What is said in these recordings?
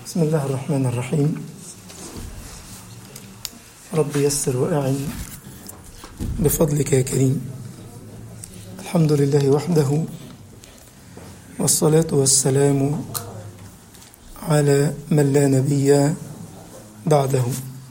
بسم الله الرحمن الرحيم رب يسر وأعن بفضلك يا كريم الحمد لله وحده والصلاة والسلام على من لا نبي بعده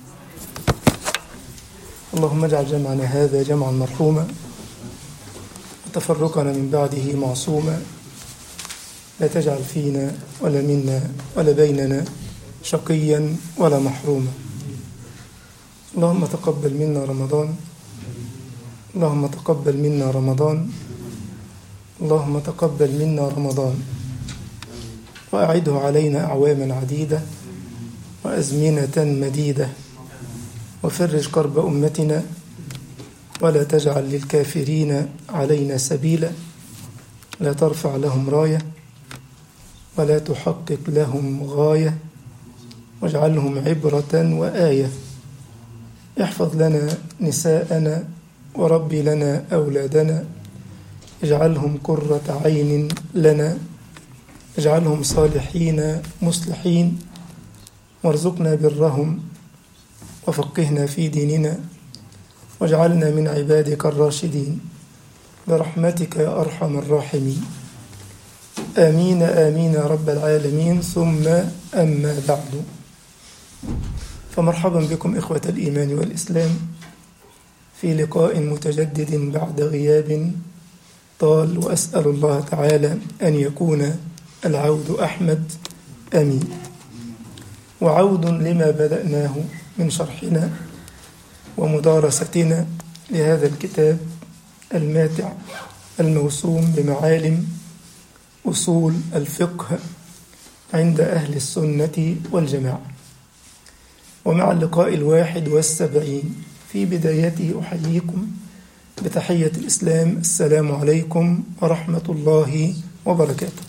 اللهم اجعل جمعنا هذا جمعا مرحوما وتفرقنا من بعده معصوما لا تجعل فينا ولا منا ولا بيننا شقيا ولا محروما اللهم تقبل منا رمضان اللهم تقبل منا رمضان اللهم تقبل منا رمضان وأعده علينا أعواما عديدة وأزمنة مديدة وفرج كرب أمتنا ولا تجعل للكافرين علينا سبيلا لا ترفع لهم رايه ولا تحقق لهم غاية واجعلهم عبرة وآية احفظ لنا نساءنا وربي لنا أولادنا اجعلهم قرة عين لنا اجعلهم صالحين مصلحين وارزقنا برهم وفقهنا في ديننا واجعلنا من عبادك الراشدين برحمتك يا أرحم الراحمين آمين آمين يا رب العالمين ثم أما بعد فمرحبا بكم إخوة الإيمان والإسلام في لقاء متجدد بعد غياب طال وأسأل الله تعالى أن يكون العود أحمد آمين وعود لما بدأناه من شرحنا ومدارستنا لهذا الكتاب الماتع الموسوم بمعالم أصول الفقه عند أهل السنة والجماعة ومع اللقاء الواحد والسبعين في بدايته أحييكم بتحية الإسلام السلام عليكم ورحمة الله وبركاته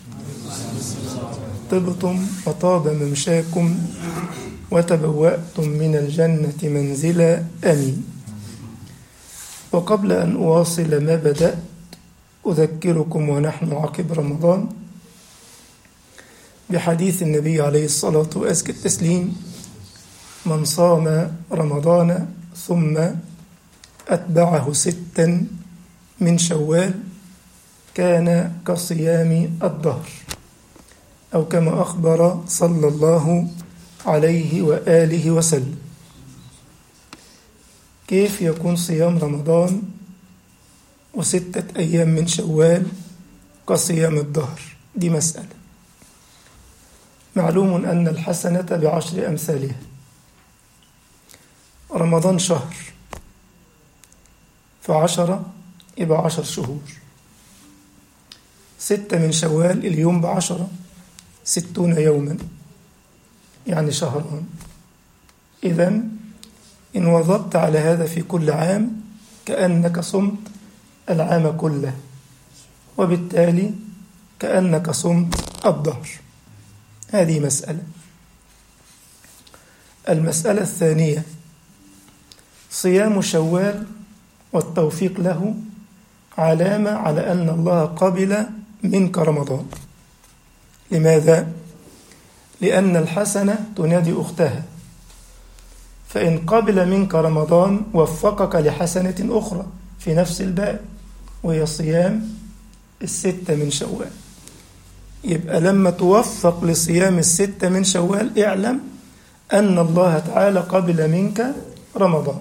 طبتم وطاب ممشاكم وتبوأتم من الجنة منزلا أمين وقبل أن أواصل ما بدأت أذكركم ونحن عقب رمضان بحديث النبي عليه الصلاة وأزكى التسليم من صام رمضان ثم أتبعه ستا من شوال كان كصيام الدهر أو كما أخبر صلى الله عليه وآله وسلم كيف يكون صيام رمضان وستة أيام من شوال كصيام الدهر دي مسألة معلوم أن الحسنة بعشر أمثالها رمضان شهر فعشرة يبقى عشر شهور ستة من شوال اليوم بعشرة ستون يوما يعني شهران إذا إن وظبت على هذا في كل عام كأنك صمت العام كله وبالتالي كأنك صمت الدهر هذه مسألة المسألة الثانية صيام شوال والتوفيق له علامة على أن الله قبل منك رمضان لماذا؟ لأن الحسنة تنادي أختها فإن قبل منك رمضان وفقك لحسنة أخرى في نفس الباب وهي صيام الستة من شوال يبقى لما توفق لصيام الستة من شوال اعلم أن الله تعالى قبل منك رمضان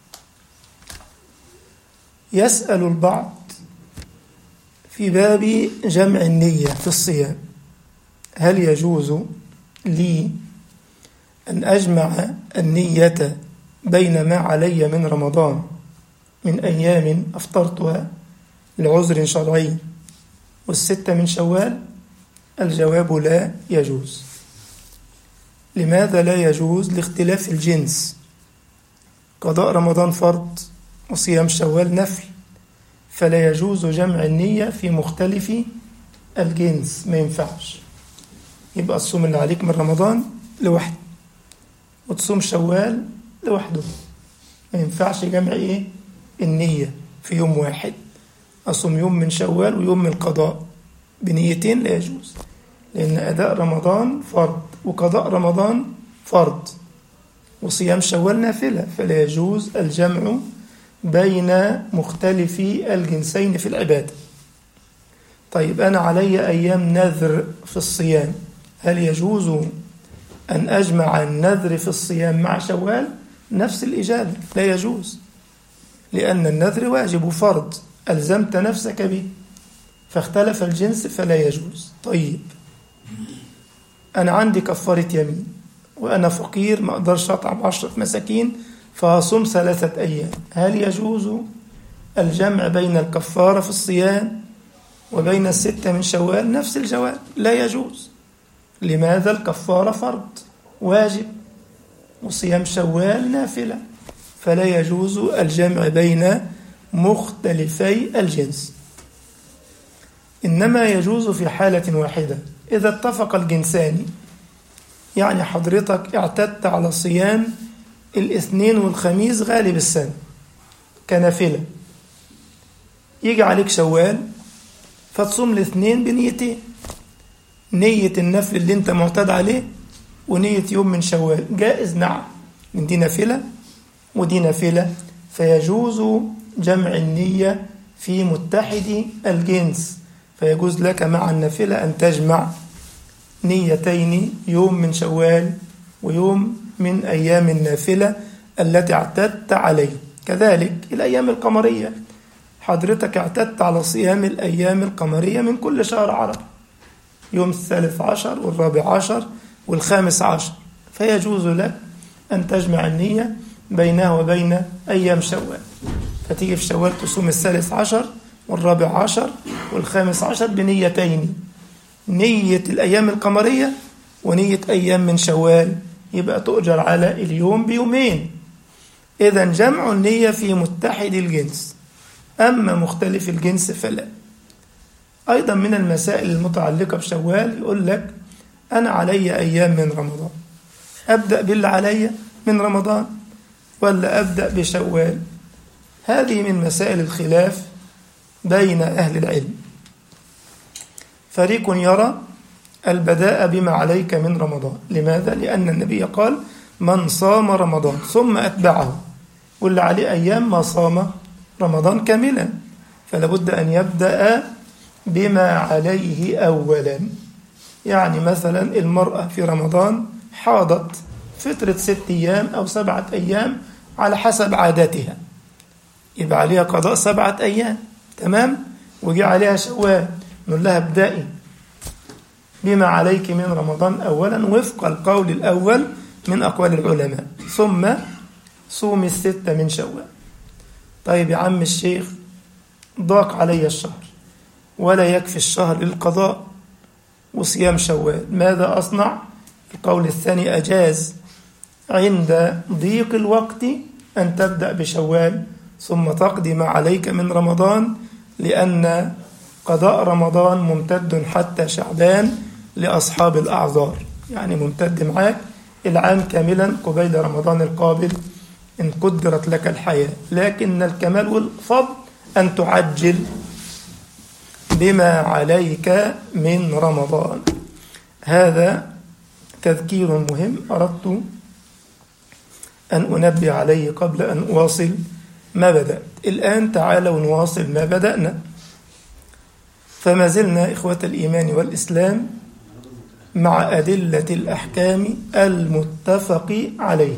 يسأل البعض في باب جمع النية في الصيام هل يجوز لي أن أجمع النية بين ما علي من رمضان من أيام أفطرتها لعذر شرعي والستة من شوال الجواب لا يجوز لماذا لا يجوز لاختلاف الجنس قضاء رمضان فرض وصيام شوال نفل فلا يجوز جمع النية في مختلف الجنس ما ينفعش يبقى الصوم اللي عليك من رمضان لوحده وتصوم شوال لوحده ما ينفعش جمع ايه النية في يوم واحد أصوم يوم من شوال ويوم من القضاء بنيتين لا يجوز لأن أداء رمضان فرض وقضاء رمضان فرض وصيام شوال نافلة فلا يجوز الجمع بين مختلفي الجنسين في العبادة طيب أنا علي أيام نذر في الصيام هل يجوز أن أجمع النذر في الصيام مع شوال نفس الإجابة لا يجوز لأن النذر واجب وفرض ألزمت نفسك به فاختلف الجنس فلا يجوز طيب أنا عندي كفارة يمين وأنا فقير ما أقدرش أطعم عشرة مساكين فأصوم ثلاثة أيام هل يجوز الجمع بين الكفارة في الصيام وبين الستة من شوال نفس الجواب لا يجوز لماذا الكفارة فرض واجب وصيام شوال نافلة فلا يجوز الجمع بين مختلفي الجنس إنما يجوز في حالة واحدة إذا اتفق الجنسان يعني حضرتك اعتدت على صيام الاثنين والخميس غالب السنة كنافلة يجي عليك شوال فتصوم الاثنين بنيتين نية النفل اللي انت معتاد عليه ونية يوم من شوال جائز نعم من دي نافلة ودي نافلة فيجوز جمع النية في متحد الجنس فيجوز لك مع النافلة أن تجمع نيتين يوم من شوال ويوم من أيام النافلة التي اعتدت عليه كذلك الأيام القمرية حضرتك اعتدت على صيام الأيام القمرية من كل شهر عربي يوم الثالث عشر والرابع عشر والخامس عشر فيجوز لك أن تجمع النية بينها وبين أيام شوال فتيجي في شوال تصوم الثالث عشر والرابع عشر والخامس عشر بنيتين نية الأيام القمرية ونية أيام من شوال يبقى تؤجر على اليوم بيومين إذا جمع النية في متحد الجنس أما مختلف الجنس فلا أيضا من المسائل المتعلقة بشوال يقول لك أنا علي أيام من رمضان أبدأ باللي علي من رمضان ولا أبدأ بشوال هذه من مسائل الخلاف بين أهل العلم فريق يرى البداء بما عليك من رمضان لماذا؟ لأن النبي قال من صام رمضان ثم أتبعه واللي عليه أيام ما صام رمضان كاملا فلا بد أن يبدأ بما عليه أولا يعني مثلا المرأة في رمضان حاضت فترة ست أيام أو سبعة أيام على حسب عاداتها يبقى عليها قضاء سبعة أيام تمام وجي عليها شوال نقول لها ابدأي بما عليك من رمضان أولا وفق القول الأول من أقوال العلماء ثم صومي الستة من شوال طيب يا عم الشيخ ضاق علي الشهر ولا يكفي الشهر للقضاء وصيام شوال ماذا أصنع؟ القول الثاني أجاز عند ضيق الوقت أن تبدأ بشوال ثم تقضي ما عليك من رمضان لأن قضاء رمضان ممتد حتى شعبان لأصحاب الأعذار يعني ممتد معاك العام كاملا قبيل رمضان القابل إن قدرت لك الحياة لكن الكمال والفضل أن تعجل بما عليك من رمضان هذا تذكير مهم أردت أن أنبه عليه قبل أن أواصل ما بدأت الآن تعالوا نواصل ما بدأنا فما زلنا إخوة الإيمان والإسلام مع أدلة الأحكام المتفق عليه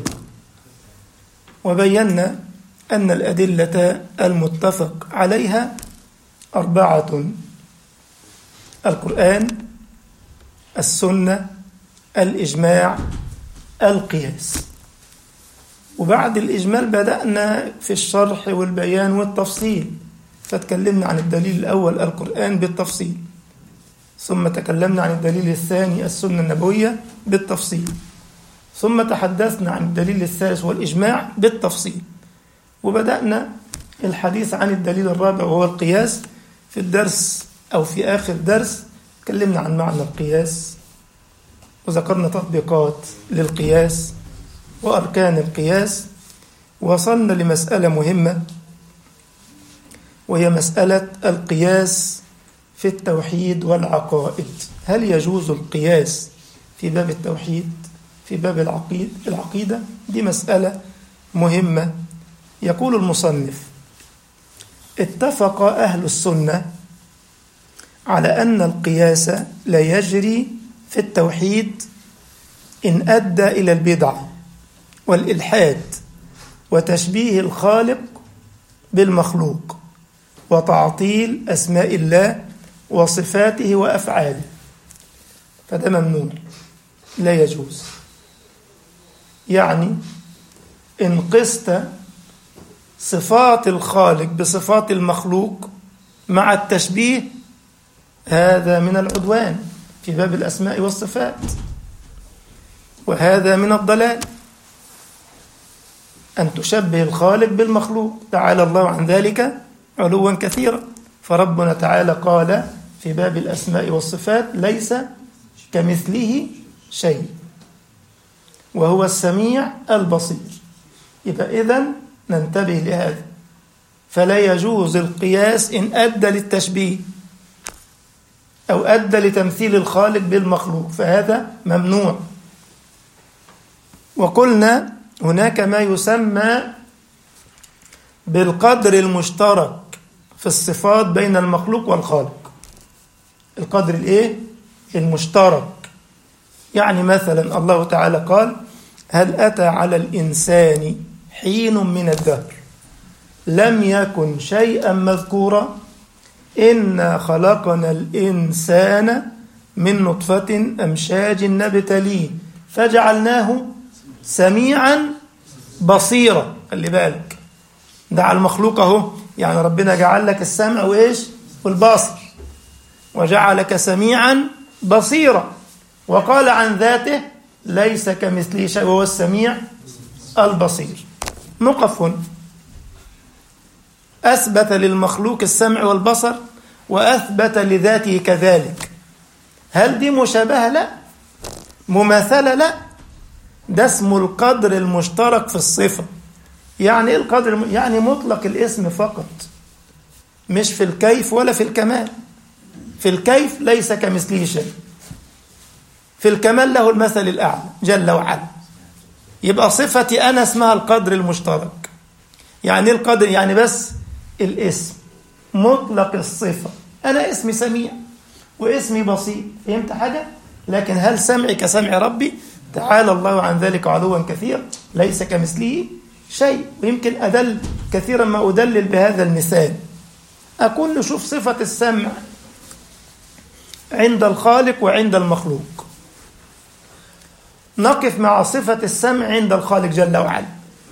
وبينا أن الأدلة المتفق عليها أربعة القرآن السنة الإجماع القياس وبعد الإجمال بدأنا في الشرح والبيان والتفصيل فتكلمنا عن الدليل الأول القرآن بالتفصيل ثم تكلمنا عن الدليل الثاني السنة النبوية بالتفصيل ثم تحدثنا عن الدليل الثالث والإجماع بالتفصيل وبدأنا الحديث عن الدليل الرابع وهو القياس في الدرس أو في آخر درس تكلمنا عن معنى القياس وذكرنا تطبيقات للقياس وأركان القياس وصلنا لمسألة مهمة وهي مسألة القياس في التوحيد والعقائد هل يجوز القياس في باب التوحيد في باب العقيد العقيدة دي مسألة مهمة يقول المصنف اتفق أهل السنة على أن القياس لا يجري في التوحيد إن أدى إلى البدعة والإلحاد وتشبيه الخالق بالمخلوق وتعطيل أسماء الله وصفاته وأفعاله فده ممنوع لا يجوز يعني إن قست صفات الخالق بصفات المخلوق مع التشبيه هذا من العدوان في باب الأسماء والصفات وهذا من الضلال أن تشبه الخالق بالمخلوق تعالى الله عن ذلك علوا كثيرا فربنا تعالى قال في باب الأسماء والصفات ليس كمثله شيء وهو السميع البصير يبقى إذن ننتبه لهذا فلا يجوز القياس إن أدى للتشبيه أو أدى لتمثيل الخالق بالمخلوق فهذا ممنوع وقلنا هناك ما يسمى بالقدر المشترك في الصفات بين المخلوق والخالق القدر الايه المشترك يعني مثلا الله تعالى قال هل أتى على الإنسان حين من الدهر لم يكن شيئا مذكورا إنا خلقنا الإنسان من نطفة أمشاج نبتليه فجعلناه سميعا بصيرا خلي بالك ده على المخلوق اهو يعني ربنا جعل لك السمع وايش والبصر وجعلك سميعا بصيرا وقال عن ذاته ليس كمثله شيء وهو السميع البصير نقف هنا أثبت للمخلوق السمع والبصر وأثبت لذاته كذلك هل دي مشابهة؟ لا مماثلة؟ لا ده اسمه القدر المشترك في الصفة يعني ايه القدر يعني مطلق الاسم فقط مش في الكيف ولا في الكمال في الكيف ليس كمثله شيء في الكمال له المثل الأعلى جل وعلا يبقى صفتي أنا اسمها القدر المشترك يعني ايه القدر يعني بس الاسم مطلق الصفة أنا اسمي سميع واسمي بسيط فهمت حاجة لكن هل سمعي كسمع ربي تعالى الله عن ذلك علوا كثيرا ليس كمثله شيء ويمكن أدل كثيرا ما أدلل بهذا المثال أكون نشوف صفة السمع عند الخالق وعند المخلوق نقف مع صفة السمع عند الخالق جل وعلا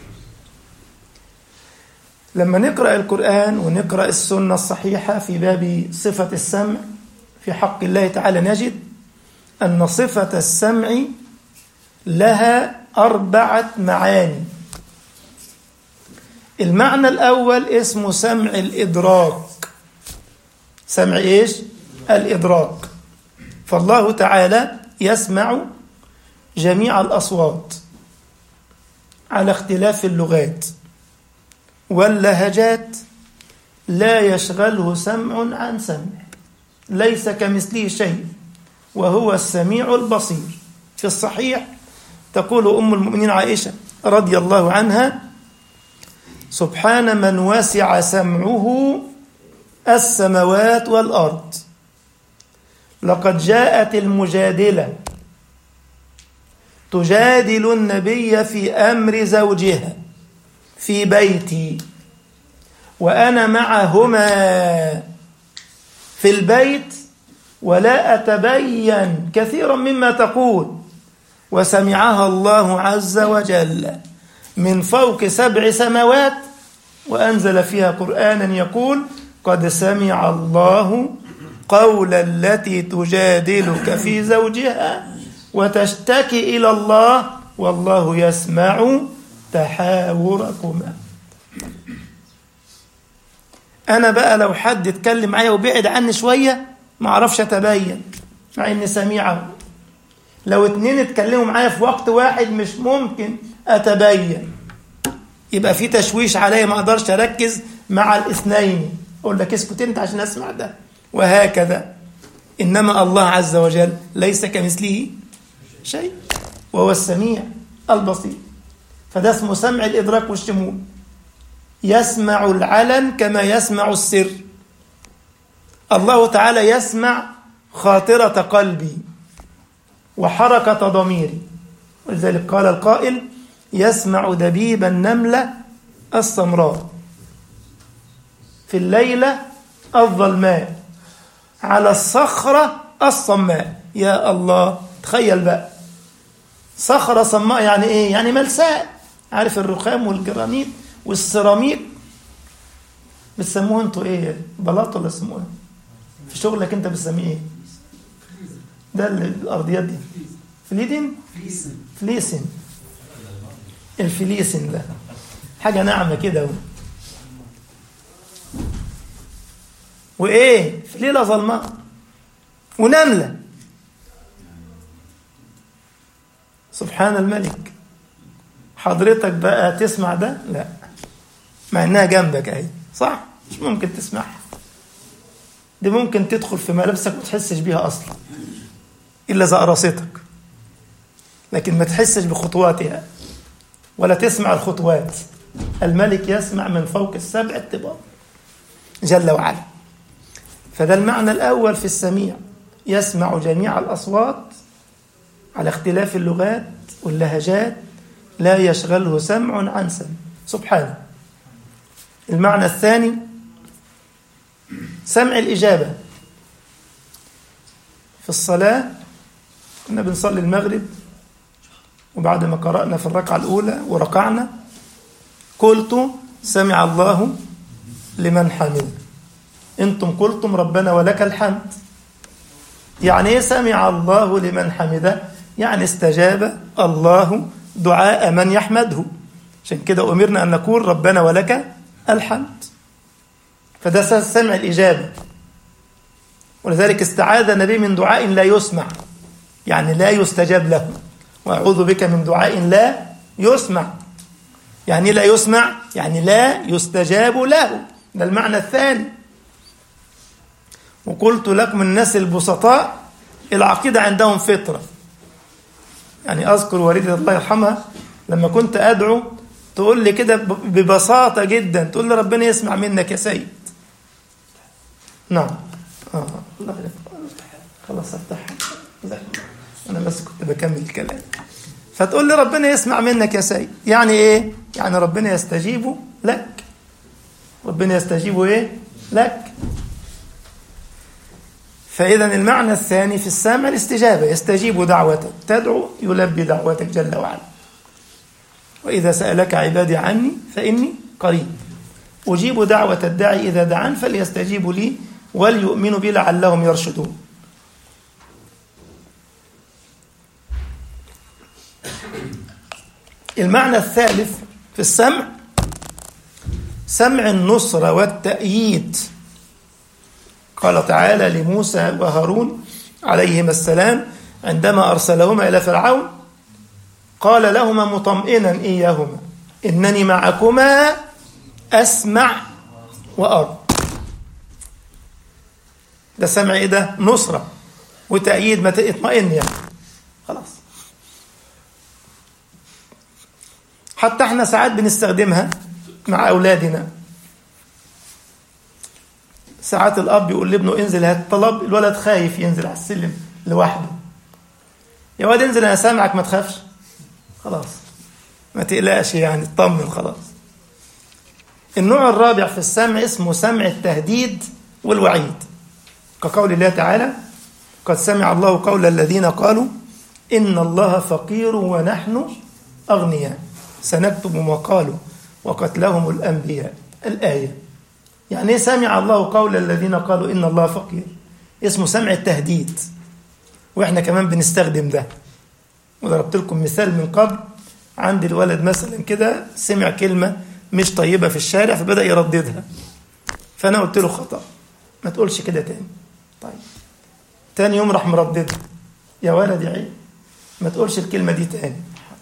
لما نقرأ القرآن ونقرأ السنة الصحيحة في باب صفة السمع في حق الله تعالى نجد أن صفة السمع لها أربعة معاني المعنى الأول اسمه سمع الإدراك سمع إيش؟ الإدراك فالله تعالى يسمع جميع الأصوات على اختلاف اللغات واللهجات لا يشغله سمع عن سمع ليس كمثله شيء وهو السميع البصير في الصحيح تقول أم المؤمنين عائشة رضي الله عنها سبحان من وسع سمعه السماوات والأرض لقد جاءت المجادلة تجادل النبي في أمر زوجها في بيتي وأنا معهما في البيت ولا أتبين كثيرا مما تقول وسمعها الله عز وجل من فوق سبع سماوات وأنزل فيها قرآنا يقول قد سمع الله قول التي تجادلك في زوجها وتشتكي إلى الله والله يسمع تحاوركما أنا بقى لو حد اتكلم معايا وبعد عني شوية ما أعرفش أتبين مع إني سميعه لو اتنين اتكلموا معايا في وقت واحد مش ممكن أتبين يبقى في تشويش عليا ما أقدرش أركز مع الاثنين أقول لك اسكت أنت عشان أسمع ده وهكذا إنما الله عز وجل ليس كمثله شيء وهو السميع البصير فده اسمه سمع الإدراك والشمول يسمع العلن كما يسمع السر الله تعالى يسمع خاطرة قلبي وحركة ضميري ولذلك قال القائل يسمع دبيب النملة السمراء في الليلة الظلماء على الصخرة الصماء يا الله تخيل بقى صخرة صماء يعني ايه يعني ملساء عارف الرخام والجرانيت والسيراميك بتسموه انتوا ايه بلاط ولا سموه في شغلك انت بتسميه ايه ده الارضيات دي فليدن فليسن الفليسن ده حاجة ناعمة كده وإيه في ليلة ظلماء ونملة سبحان الملك حضرتك بقى تسمع ده لا مع انها جنبك اهي صح مش ممكن تسمعها دي ممكن تدخل في ملابسك وما تحسش بيها اصلا الا اذا قرصتك لكن ما تحسش بخطواتها ولا تسمع الخطوات الملك يسمع من فوق السبع الطباق جل وعلا فده المعنى الأول في السميع يسمع جميع الأصوات على اختلاف اللغات واللهجات لا يشغله سمع عن سمع سبحانه المعنى الثاني سمع الإجابة في الصلاة كنا بنصلي المغرب وبعد ما قرأنا في الركعة الأولى وركعنا قلت سمع الله لمن حمد انتم قلتم ربنا ولك الحمد يعني ايه سمع الله لمن حمده يعني استجاب الله دعاء من يحمده عشان كده أمرنا أن نقول ربنا ولك الحمد فده سمع الإجابة ولذلك استعاذ النبي من دعاء لا يسمع يعني لا يستجاب له وأعوذ بك من دعاء لا يسمع يعني لا يسمع يعني لا يستجاب له ده المعنى الثاني وقلت لكم الناس البسطاء العقيدة عندهم فطرة يعني أذكر والدتي الله يرحمها لما كنت أدعو تقول لي كده ببساطة جدا تقول لي ربنا يسمع منك يا سيد نعم آه. الله خلاص افتحها أنا بس كنت بكمل الكلام فتقول لي ربنا يسمع منك يا سيد يعني إيه؟ يعني ربنا يستجيب لك ربنا يستجيب إيه؟ لك فإذا المعنى الثاني في السامع الاستجابة يستجيب دعوتك تدعو يلبي دعوتك جل وعلا وإذا سألك عبادي عني فإني قريب أجيب دعوة الداعي إذا دعان فليستجيبوا لي وليؤمنوا بي لعلهم يرشدون المعنى الثالث في السمع سمع النصرة والتأييد قال تعالى لموسى وهارون عليهما السلام عندما أرسلهما إلى فرعون قال لهما مطمئنا إياهما إنني معكما أسمع وأرى ده سمع إيه ده نصرة وتأييد ما تطمئن يعني خلاص حتى احنا ساعات بنستخدمها مع أولادنا ساعات الأب يقول لابنه انزل هات طلب الولد خايف ينزل على السلم لوحده يا واد انزل أنا سامعك ما تخافش خلاص ما تقلقش يعني اطمن خلاص النوع الرابع في السمع اسمه سمع التهديد والوعيد كقول الله تعالى قد سمع الله قول الذين قالوا إن الله فقير ونحن أغنياء سنكتب ما قالوا وقتلهم الأنبياء الآية يعني سمع الله قول الذين قالوا إن الله فقير اسمه سمع التهديد وإحنا كمان بنستخدم ده وضربت لكم مثال من قبل عندي الولد مثلا كده سمع كلمة مش طيبة في الشارع فبدأ يرددها فأنا قلت له خطأ ما تقولش كده تاني طيب تاني يوم راح مرددها يا ولد يا عيب ما تقولش الكلمة دي تاني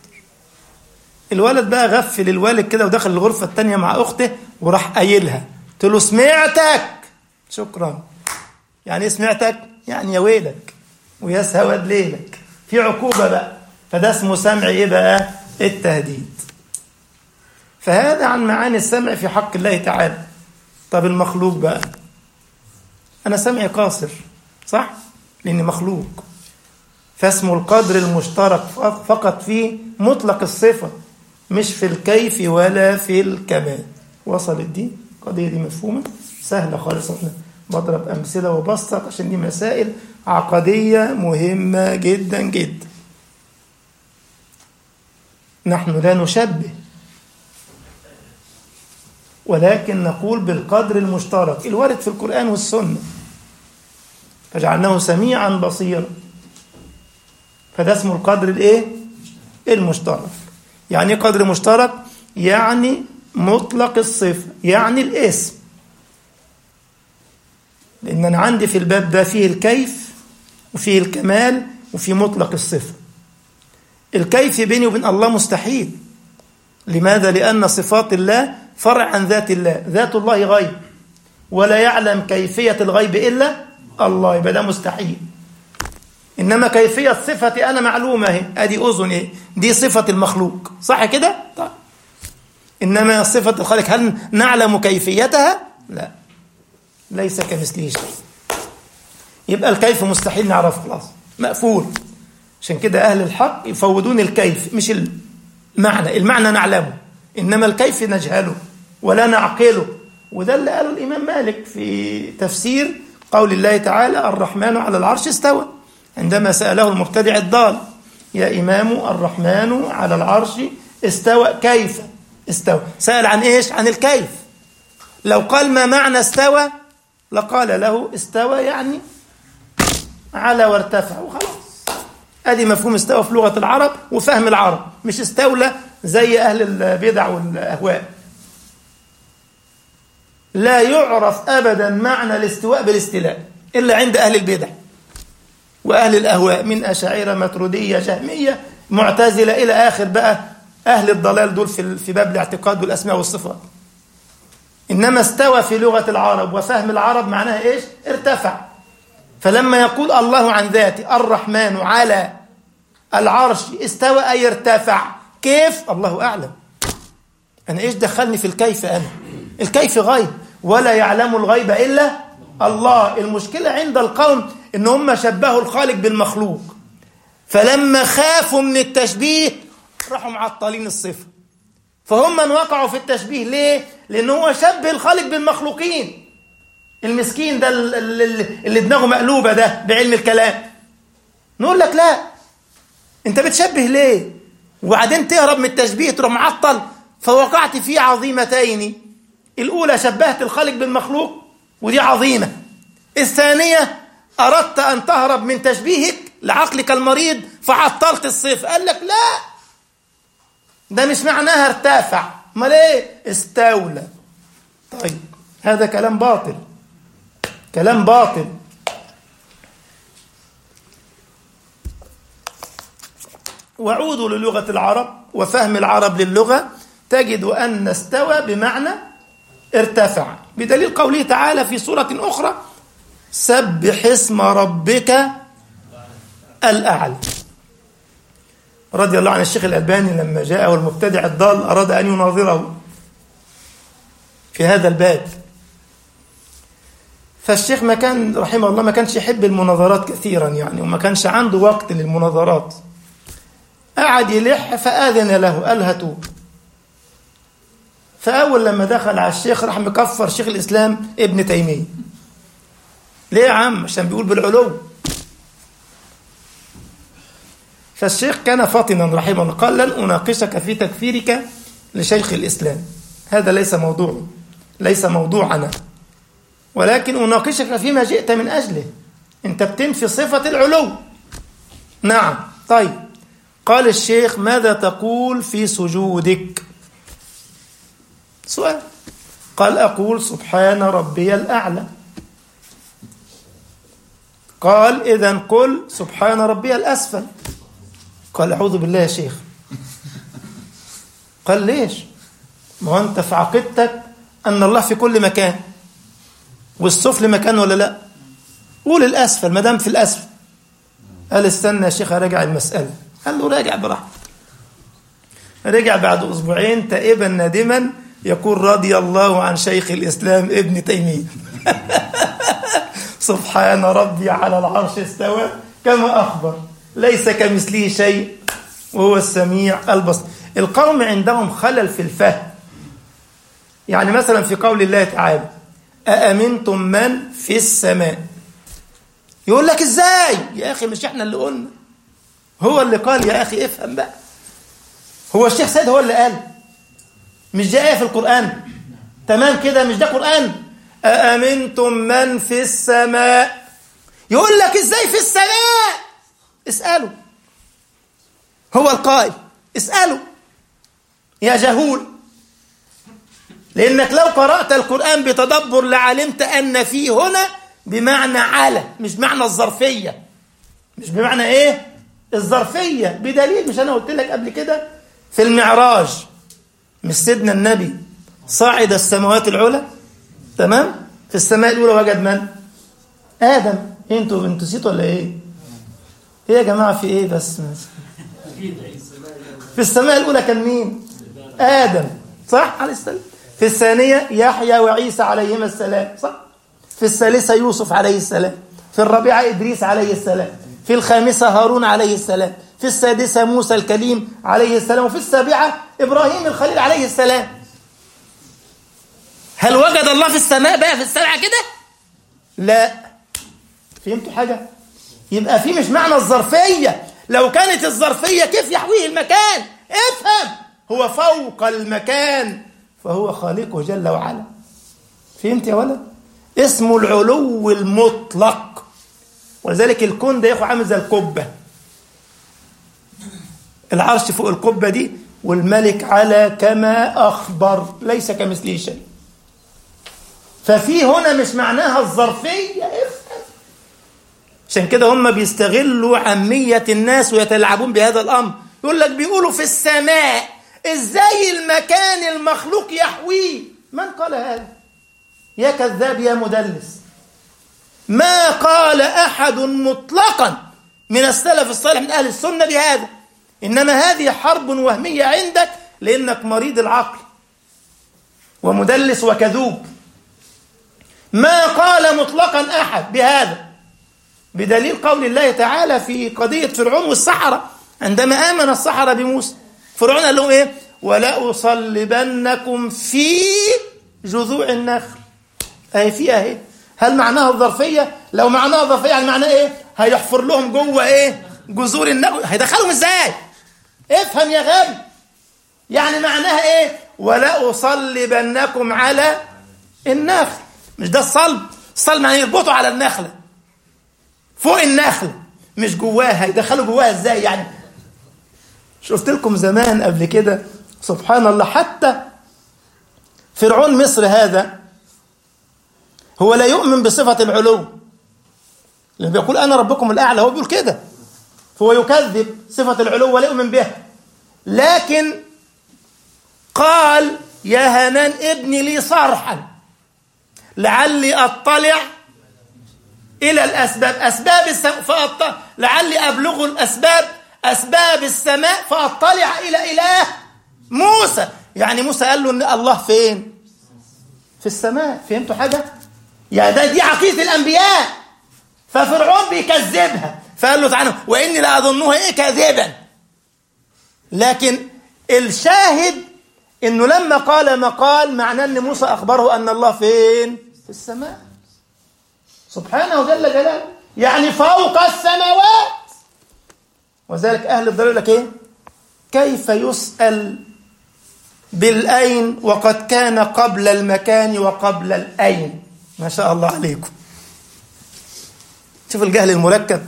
الولد بقى غفل الوالد كده ودخل الغرفة التانية مع أخته وراح قايلها قلت له سمعتك شكرا يعني ايه سمعتك يعني يا ويلك ويا سواد ليلك في عقوبة بقى فده اسمه سمع ايه بقى التهديد فهذا عن معاني السمع في حق الله تعالى طب المخلوق بقى انا سمعي قاصر صح لاني مخلوق فاسم القدر المشترك فقط في مطلق الصفة مش في الكيف ولا في الكمال وصلت دي القضية دي مفهومة سهلة خالص بضرب أمثلة وبسط عشان دي مسائل عقدية مهمة جدا جدا نحن لا نشبه ولكن نقول بالقدر المشترك الوارد في القرآن والسنة فجعلناه سميعا بصيرا فده اسمه القدر الايه المشترك يعني ايه قدر مشترك يعني مطلق الصفة يعني الاسم لأن أنا عندي في الباب ده فيه الكيف وفيه الكمال وفيه مطلق الصفة الكيف بيني وبين الله مستحيل لماذا؟ لأن صفات الله فرع عن ذات الله ذات الله غيب ولا يعلم كيفية الغيب إلا الله يبقى ده مستحيل إنما كيفية صفتي أنا معلومة اهي أدي أذن إيه دي صفة المخلوق صح كده؟ طيب إنما صفة الخالق هل نعلم كيفيتها؟ لا ليس كمثله شيء يبقى الكيف مستحيل نعرفه خلاص مقفول عشان كده أهل الحق يفوضون الكيف مش المعنى المعنى نعلمه إنما الكيف نجهله ولا نعقله وده اللي قاله الإمام مالك في تفسير قول الله تعالى الرحمن على العرش استوى عندما سأله المبتدع الضال يا إمام الرحمن على العرش استوى كيف استوى سأل عن إيش عن الكيف لو قال ما معنى استوى لقال له استوى يعني على وارتفع وخلاص ادي مفهوم استوى في لغه العرب وفهم العرب مش استولى زي اهل البدع والاهواء لا يعرف ابدا معنى الاستواء بالاستيلاء الا عند اهل البدع واهل الاهواء من اشاعره متروديه جهميه معتزله الى اخر بقى اهل الضلال دول في في باب الاعتقاد والاسماء والصفات انما استوى في لغه العرب وفهم العرب معناها ايش ارتفع فلما يقول الله عن ذاته الرحمن على العرش استوى أي ارتفع كيف الله أعلم أنا إيش دخلني في الكيف أنا الكيف غيب ولا يعلم الغيب إلا الله المشكلة عند القوم إن هم شبهوا الخالق بالمخلوق فلما خافوا من التشبيه راحوا معطلين الصفة فهم من وقعوا في التشبيه ليه؟ لأن هو شبه الخالق بالمخلوقين المسكين ده اللي دماغه مقلوبة ده بعلم الكلام نقول لك لا انت بتشبه ليه وبعدين تهرب من التشبيه تروح معطل فوقعت في عظيمتين الأولى شبهت الخالق بالمخلوق ودي عظيمة الثانية أردت أن تهرب من تشبيهك لعقلك المريض فعطلت الصفة قال لك لا ده مش معناها ارتفع امال ايه استولى طيب هذا كلام باطل كلام باطل وعودوا للغة العرب وفهم العرب للغة تجد أن استوى بمعنى ارتفع بدليل قوله تعالى في سورة أخرى سبح اسم ربك الأعلى رضي الله عن الشيخ الألباني لما جاءه المبتدع الضال أراد أن يناظره في هذا الباب فالشيخ ما كان رحمه الله ما كانش يحب المناظرات كثيرا يعني وما كانش عنده وقت للمناظرات قعد يلح فآذن له قال هاتوه فأول لما دخل على الشيخ راح مكفر شيخ الإسلام ابن تيمية ليه يا عم عشان بيقول بالعلو فالشيخ كان فاطنا رحمه الله قال لن أناقشك في تكفيرك لشيخ الإسلام هذا ليس موضوع ليس موضوعنا ولكن أناقشك فيما جئت من أجله أنت بتنفي صفة العلو نعم طيب قال الشيخ ماذا تقول في سجودك سؤال قال أقول سبحان ربي الأعلى قال إذا قل سبحان ربي الأسفل قال أعوذ بالله يا شيخ قال ليش ما هو أنت في عقيدتك أن الله في كل مكان والسفل مكان ولا لا قول الأسفل ما دام في الأسفل قال استنى يا شيخ أراجع المسألة قال له راجع براحتك رجع بعد أسبوعين تائبا نادما يقول رضي الله عن شيخ الإسلام ابن تيمية سبحان ربي على العرش استوى كما أخبر ليس كمثله شيء وهو السميع البصير القوم عندهم خلل في الفهم يعني مثلا في قول الله تعالى أأمنتم من في السماء يقول لك ازاي يا أخي مش احنا اللي قلنا هو اللي قال يا أخي افهم بقى هو الشيخ سيد هو اللي قال مش دي آية في القرآن تمام كده مش ده قرآن أأمنتم من في السماء يقول لك ازاي في السماء اسأله هو القائل اسأله يا جهول لأنك لو قرأت القرآن بتدبر لعلمت أن في هنا بمعنى على مش معنى الظرفية مش بمعنى إيه الظرفية بدليل مش أنا قلت لك قبل كده في المعراج مش سيدنا النبي صعد السماوات العلى تمام في السماء الأولى وجد من آدم انتوا انتوا نسيتوا ولا ايه ايه يا جماعة في ايه بس في السماء الأولى كان مين آدم صح عليه السلام في الثانية يحيى وعيسى عليهما السلام صح في الثالثة يوسف عليه السلام في الرابعة إدريس عليه السلام في الخامسة هارون عليه السلام في السادسة موسى الكليم عليه السلام وفي السابعة إبراهيم الخليل عليه السلام هل وجد الله في السماء بقى في السبعة كده لا فهمتوا حاجة يبقى في مش معنى الظرفية لو كانت الظرفية كيف يحويه المكان افهم هو فوق المكان فهو خالقه جل وعلا فهمت يا ولد اسمه العلو المطلق ولذلك الكون ده يا اخو عامل زي القبه العرش فوق القبه دي والملك على كما اخبر ليس كمثله شيء ففي هنا مش معناها الظرفيه افهم عشان كده هم بيستغلوا عاميه الناس ويتلاعبون بهذا الامر يقول لك بيقولوا في السماء ازاي المكان المخلوق يحويه من قال هذا يا كذاب يا مدلس ما قال احد مطلقا من السلف الصالح من اهل السنه بهذا انما هذه حرب وهميه عندك لانك مريض العقل ومدلس وكذوب ما قال مطلقا احد بهذا بدليل قول الله تعالى في قضيه فرعون والسحره عندما امن السحره بموسى فرعون قال لهم ايه ولا اصلبنكم في جذوع النخل اهي في اهي هل معناها الظرفيه لو معناها الظرفيه يعني معناه ايه هيحفر لهم جوه ايه جذور النخل هيدخلهم ازاي افهم يا غبي يعني معناها ايه ولا اصلبنكم على النخل مش ده الصلب الصلب يعني يربطوا على النخله فوق النخله مش جواها يدخلوا جواها ازاي يعني شفت لكم زمان قبل كده سبحان الله حتى فرعون مصر هذا هو لا يؤمن بصفة العلو لأنه بيقول أنا ربكم الأعلى هو بيقول كده فهو يكذب صفة العلو ولا يؤمن بها لكن قال يا هنان ابني لي صرحا لعلي أطلع إلى الأسباب أسباب السماء فأطلع لعلي أبلغ الأسباب أسباب السماء فأطلع إلى إله موسى يعني موسى قال له إن الله فين في السماء فهمتوا حاجة يعني ده دي عقيدة الأنبياء ففرعون بيكذبها فقال له تعالى وإني لأظنها إيه كاذبا لكن الشاهد إنه لما قال مقال معناه إن موسى أخبره أن الله فين في السماء سبحانه جل جلاله يعني فوق السماوات وذلك أهل الضلال لك إيه كيف يسأل بالأين وقد كان قبل المكان وقبل الأين ما شاء الله عليكم شوف الجهل المركب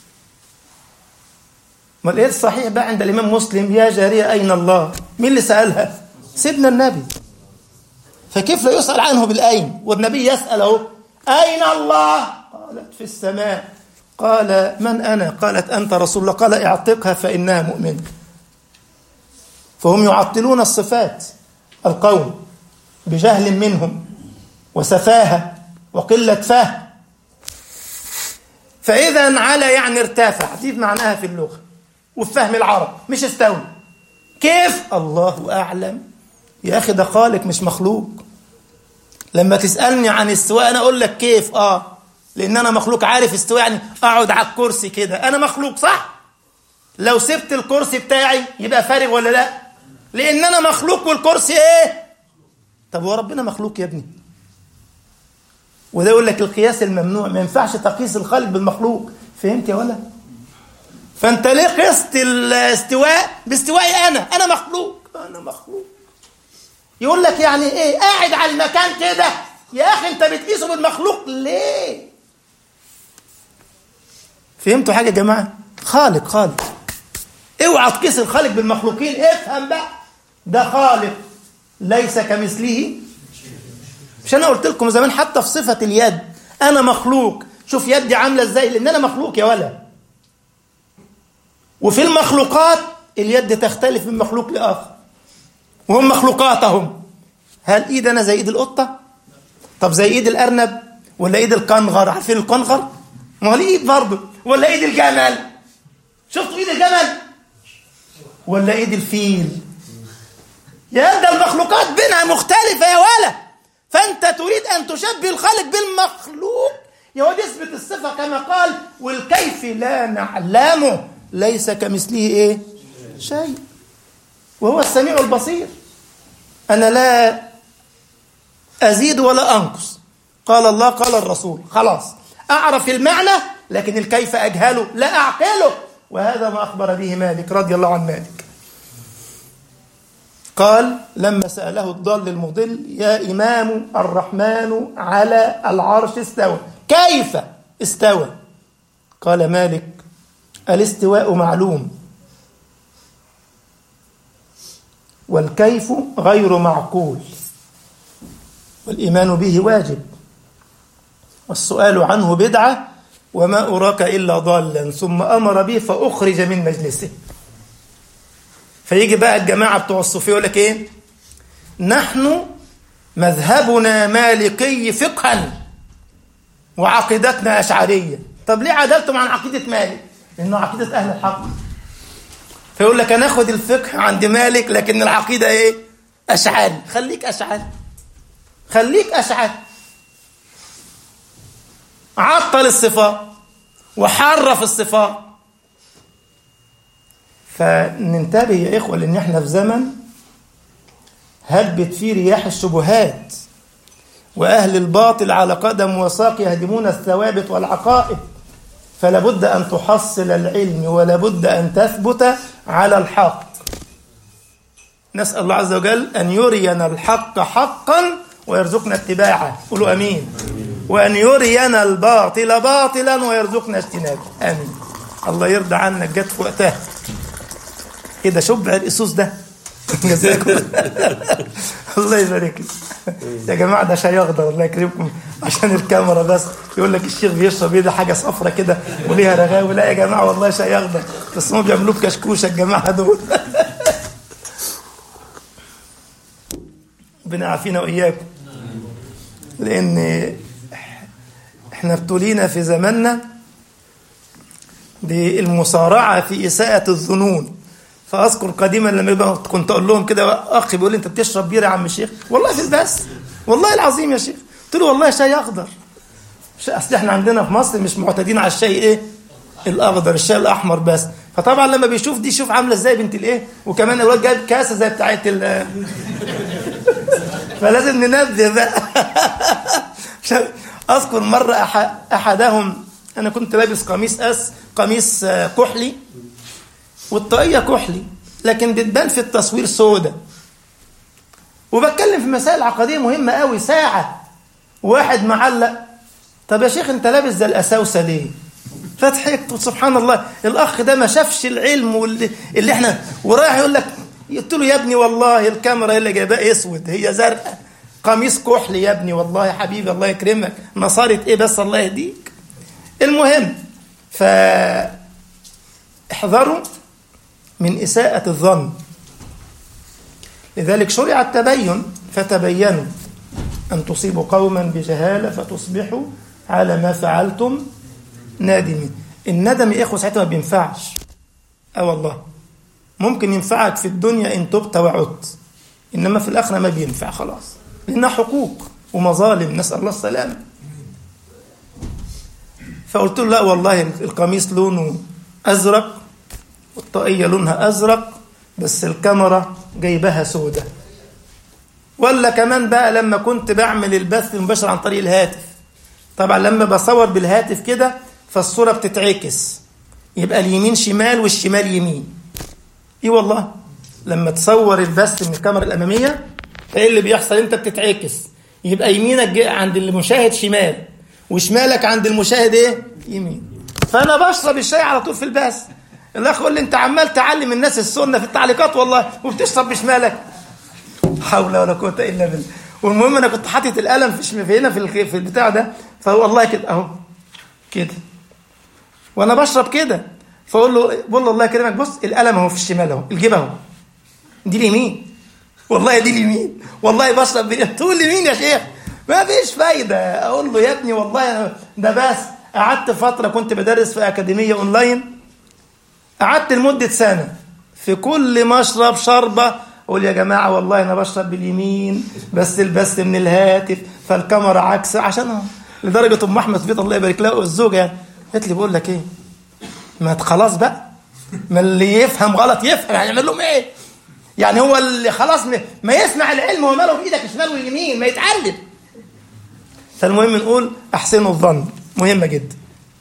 ما ايه الصحيح بقى عند الإمام مسلم يا جارية أين الله مين اللي سألها سيدنا النبي فكيف لا يسأل عنه بالأين والنبي يسأل اهو أين الله قالت في السماء قال من أنا قالت أنت رسول الله قال اعتقها فإنها مؤمنة فهم يعطلون الصفات القوم بجهل منهم وسفاهة وقلة فهم فإذا على يعني ارتفع دي معناها في اللغة وفي فهم العرب مش استوى كيف الله أعلم يا أخي ده خالق مش مخلوق لما تسألني عن استواء أنا أقول لك كيف آه لأن أنا مخلوق عارف استواء يعني أقعد على الكرسي كده أنا مخلوق صح لو سبت الكرسي بتاعي يبقى فارغ ولا لا لأن أنا مخلوق والكرسي إيه طب هو ربنا مخلوق يا ابني وده يقول لك القياس الممنوع ما ينفعش تقيس الخالق بالمخلوق فهمت يا ولا فانت ليه قست الاستواء باستوائي انا انا مخلوق انا مخلوق يقول لك يعني ايه قاعد على المكان كده يا اخي انت بتقيسه بالمخلوق ليه فهمتوا حاجه يا جماعه خالق خالق اوعى تقيس الخالق بالمخلوقين افهم بقى ده خالق ليس كمثله مش انا قلت لكم زمان حتى في صفه اليد انا مخلوق شوف يدي عامله ازاي لان انا مخلوق يا ولا وفي المخلوقات اليد تختلف من مخلوق لاخر وهم مخلوقاتهم هل ايد انا زي ايد القطه طب زي ايد الارنب ولا ايد الكنغر عارفين الكنغر ما هو ليه ايد برضه ولا ايد الجمل شفتوا ايد الجمل ولا ايد الفيل يا ده المخلوقات بينها مختلفه يا ولا فانت تريد ان تشبه الخالق بالمخلوق يا واد اثبت الصفه كما قال والكيف لا نعلمه ليس كمثله ايه شيء وهو السميع البصير انا لا ازيد ولا انقص قال الله قال الرسول خلاص اعرف المعنى لكن الكيف اجهله لا اعقله وهذا ما اخبر به مالك رضي الله عن مالك قال لما سأله الضال المضل يا إمام الرحمن على العرش استوى كيف استوى قال مالك الاستواء معلوم والكيف غير معقول والإيمان به واجب والسؤال عنه بدعة وما أراك إلا ضالا ثم أمر به فأخرج من مجلسه فيجي بقى الجماعة بتوع الصوفية يقول لك إيه نحن مذهبنا مالكي فقها وعقيدتنا أشعرية طب ليه عدلتم عن عقيدة مالك لأنه عقيدة أهل الحق فيقول لك هناخد الفقه عند مالك لكن العقيدة إيه أشعري خليك أشعري خليك أشعري عطل الصفات وحرف الصفات فننتبه يا إخوة لأن احنا في زمن هبت فيه رياح الشبهات وأهل الباطل على قدم وساق يهدمون الثوابت والعقائد فلا بد أن تحصل العلم ولا بد أن تثبت على الحق نسأل الله عز وجل أن يرينا الحق حقا ويرزقنا اتباعه قولوا أمين وأن يرينا الباطل باطلا ويرزقنا اجتنابه آمين الله يرضى عنك جت في وقتها كده شبع الاسوس ده جزاكم الله يبارك لك يا جماعه ده شاي اخضر الله يكرمكم عشان الكاميرا بس يقول لك الشيخ بيشرب ايه ده حاجه صفرة كده وليها رغاوي لا يا جماعه والله شاي اخضر بس هم بيعملوه بكشكوشه الجماعه دول ربنا يعافينا واياكم لان احنا ابتلينا في زماننا بالمصارعه في اساءه الظنون فاذكر قديما لما كنت اقول لهم كده اخي بيقول لي انت بتشرب بيره يا عم الشيخ والله في البس والله العظيم يا شيخ قلت له والله شاي اخضر اصل احنا عندنا في مصر مش معتادين على الشاي ايه الاخضر الشاي الاحمر بس فطبعا لما بيشوف دي شوف عامله ازاي بنت الايه وكمان الواد جايب كاسه زي بتاعت ال فلازم ننبه بقى اذكر مره احدهم انا كنت لابس قميص اس قميص كحلي والطاقية كحلي لكن بتبان في التصوير سودة وبتكلم في مسائل عقدية مهمة قوي ساعة واحد معلق طب يا شيخ انت لابس زي الأساوسة ليه فضحكت سبحان الله الأخ ده ما شافش العلم واللي اللي احنا ورايح يقول لك قلت له يا ابني والله الكاميرا اللي جايباه اسود هي زرقاء قميص كحلي يا ابني والله يا حبيبي الله يكرمك نصارة ايه بس الله يهديك المهم ف احذروا من إساءة الظن لذلك شرع التبين فتبينوا أن تصيبوا قوما بجهالة فتصبحوا على ما فعلتم نادمين الندم يا إخوة ساعتها ما بينفعش اه والله ممكن ينفعك في الدنيا ان تبت وعدت انما في الاخره ما بينفع خلاص لانها حقوق ومظالم نسال الله السلامه فقلت له لا والله القميص لونه ازرق والطاقيه لونها ازرق بس الكاميرا جايبها سودة ولا كمان بقى لما كنت بعمل البث المباشر عن طريق الهاتف طبعا لما بصور بالهاتف كده فالصورة بتتعكس يبقى اليمين شمال والشمال يمين ايه والله لما تصور البث من الكاميرا الاماميه ايه اللي بيحصل انت بتتعكس يبقى يمينك عند المشاهد شمال وشمالك عند المشاهد ايه يمين فانا بشرب الشاي على طول في البث الاخ يقول لي انت عمال تعلم الناس السنه في التعليقات والله وبتشرب بشمالك حول ولا قوه الا بالله والمهم انا كنت حاطط القلم في في هنا في في البتاع ده فوالله كده اهو كده وانا بشرب كده فاقول له بقول له الله يكرمك بص القلم اهو في الشمال اهو الجيب اهو دي اليمين والله دي اليمين والله بشرب باليمين تقول لي مين يا شيخ ما فيش فايده اقول له يا ابني والله ده بس قعدت فتره كنت بدرس في اكاديميه اونلاين قعدت لمده سنه في كل ما اشرب شربه اقول يا جماعه والله انا بشرب باليمين بس البث من الهاتف فالكاميرا عكس عشان لدرجه ام احمد بيت الله يبارك لها الزوجه يعني قالت لي بقول لك ايه ما خلاص بقى ما اللي يفهم غلط يفهم يعني يعمل لهم ايه يعني هو اللي خلاص ما يسمع العلم وماله في ايدك الشمال واليمين ما يتعلم فالمهم نقول احسنوا الظن مهمه جدا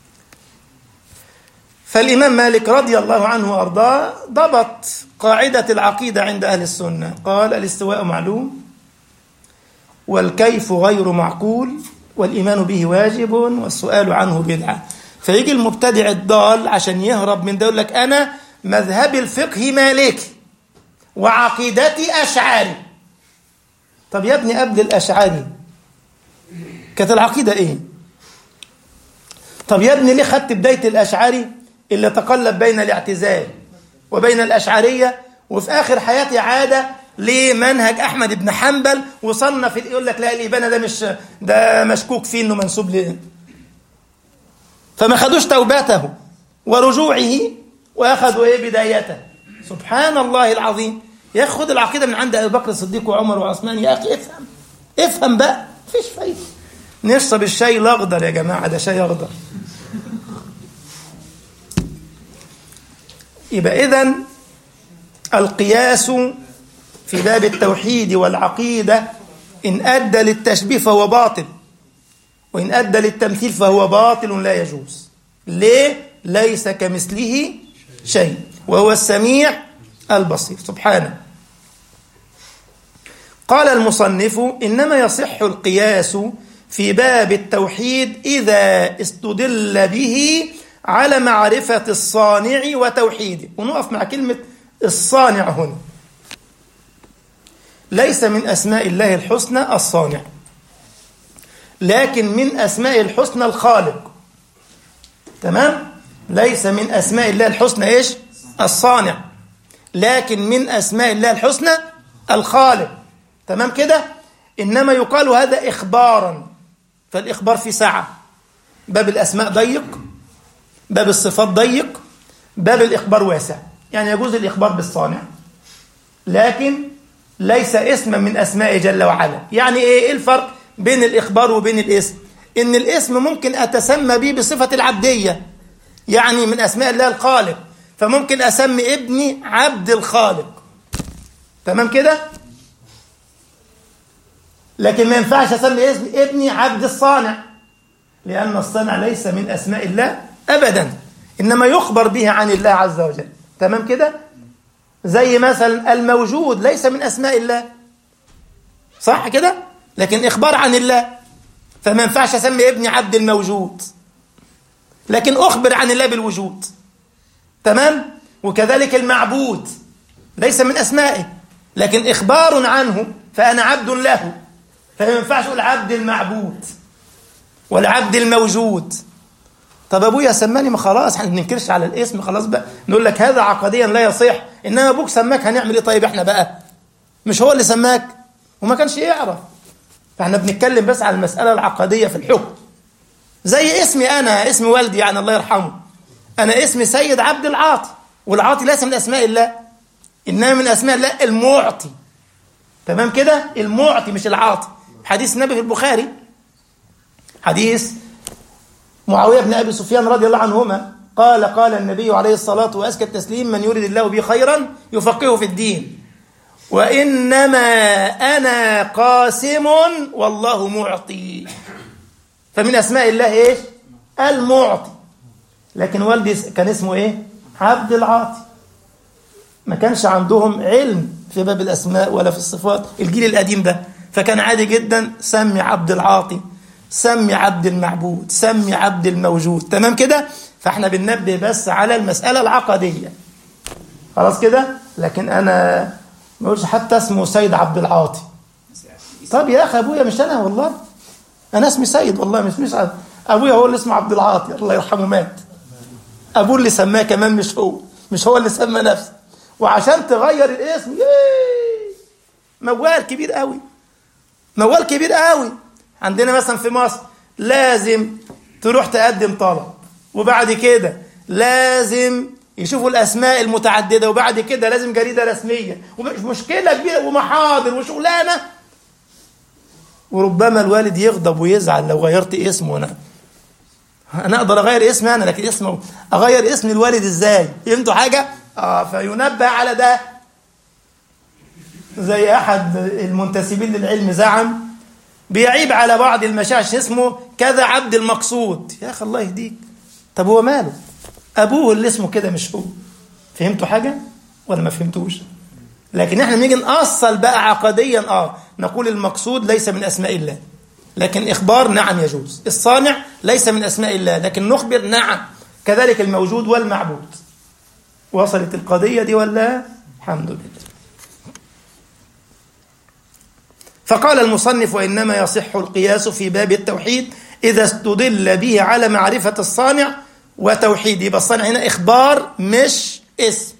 فالامام مالك رضي الله عنه وارضاه ضبط قاعده العقيده عند اهل السنه قال الاستواء معلوم والكيف غير معقول والايمان به واجب والسؤال عنه بدعه فيجي المبتدع الضال عشان يهرب من ده يقول لك انا مذهبي الفقهي مالكي وعقيدتي اشعري طب يا ابني قبل الاشعري كانت العقيده ايه طب يا ابني ليه خدت بدايه الاشعري اللي تقلب بين الاعتزال وبين الاشعريه وفي اخر حياتي عاد لمنهج احمد بن حنبل وصنف يقول لك لا الابانه ده مش ده مشكوك فيه انه منسوب ليه فما خدوش توبته ورجوعه واخذوا ايه بدايته سبحان الله العظيم يا اخي خد العقيده من عند ابي بكر الصديق وعمر وعثمان يا اخي افهم افهم بقى مفيش فايده نشرب الشاي الاخضر يا جماعه ده شاي اخضر يبقى اذا القياس في باب التوحيد والعقيده ان ادى للتشبيه فهو باطل وإن أدى للتمثيل فهو باطل لا يجوز ليه؟ ليس كمثله شيء وهو السميع البصير سبحانه قال المصنف إنما يصح القياس في باب التوحيد إذا استدل به على معرفة الصانع وتوحيده ونقف مع كلمة الصانع هنا ليس من أسماء الله الحسنى الصانع لكن من أسماء الحسنى الخالق تمام ليس من أسماء الله الحسنى إيش الصانع لكن من أسماء الله الحسنى الخالق تمام كده إنما يقال هذا إخبارا فالإخبار في سعة باب الأسماء ضيق باب الصفات ضيق باب الإخبار واسع يعني يجوز الإخبار بالصانع لكن ليس اسما من أسماء جل وعلا يعني إيه الفرق بين الإخبار وبين الاسم إن الاسم ممكن أتسمى به بصفة العبدية يعني من أسماء الله الخالق فممكن أسمي ابني عبد الخالق تمام كده لكن ما ينفعش أسمي اسم ابني عبد الصانع لأن الصانع ليس من أسماء الله أبدا إنما يخبر به عن الله عز وجل تمام كده زي مثلا الموجود ليس من أسماء الله صح كده لكن إخبار عن الله فما ينفعش أسمي ابني عبد الموجود لكن أخبر عن الله بالوجود تمام وكذلك المعبود ليس من أسمائه لكن إخبار عنه فأنا عبد له فما ينفعش أقول عبد المعبود ولا عبد الموجود طب ابويا سماني ما خلاص احنا ما بننكرش على الاسم خلاص بقى نقول لك هذا عقديا لا يصح انما ابوك سماك هنعمل ايه طيب احنا بقى مش هو اللي سماك وما كانش يعرف فاحنا بنتكلم بس على المساله العقديه في الحكم زي اسمي انا اسم والدي يعني الله يرحمه انا اسمي سيد عبد العاطي والعاطي ليس من أسماء الله إنما من أسماء الله المعطي تمام كده المعطي مش العاطي حديث النبي في البخاري حديث معاوية بن أبي سفيان رضي الله عنهما قال قال النبي عليه الصلاة وأزكى التسليم من يريد الله به خيرا يفقهه في الدين وإنما أنا قاسم والله معطي فمن أسماء الله إيه المعطي لكن والدي كان اسمه إيه عبد العاطي ما كانش عندهم علم في باب الأسماء ولا في الصفات الجيل القديم ده فكان عادي جدا سمي عبد العاطي سمي عبد المعبود سمي عبد الموجود تمام كده فاحنا بننبه بس على المسألة العقدية خلاص كده لكن أنا ما اقولش حتى اسمه سيد عبد العاطي طب يا أخي أبويا مش أنا والله أنا اسمي سيد والله مش مش أبويا هو اللي اسمه عبد العاطي الله يرحمه مات أبوه اللي سماه كمان مش هو مش هو اللي سمى نفسه وعشان تغير الاسم ييه موال كبير قوي موال كبير قوي عندنا مثلا في مصر لازم تروح تقدم طلب وبعد كده لازم يشوفوا الاسماء المتعدده وبعد كده لازم جريده رسميه ومشكله كبيره ومحاضر وشغلانه وربما الوالد يغضب ويزعل لو غيرت اسمه انا انا اقدر اغير اسمي انا لكن اسمه اغير اسم الوالد ازاي فهمتوا حاجه اه فينبه على ده زي احد المنتسبين للعلم زعم بيعيب على بعض المشايخ اسمه كذا عبد المقصود يا اخي الله يهديك طب هو ماله ابوه اللي اسمه كده مش هو فهمتوا حاجه ولا ما فهمتوش لكن احنا بنيجي نأصل بقى عقديا اه نقول المقصود ليس من اسماء الله لكن اخبار نعم يجوز الصانع ليس من اسماء الله لكن نخبر نعم كذلك الموجود والمعبود وصلت القضيه دي ولا الحمد لله فقال المصنف وإنما يصح القياس في باب التوحيد إذا استدل به على معرفة الصانع وتوحيده يبقى الصانع هنا إخبار مش اسم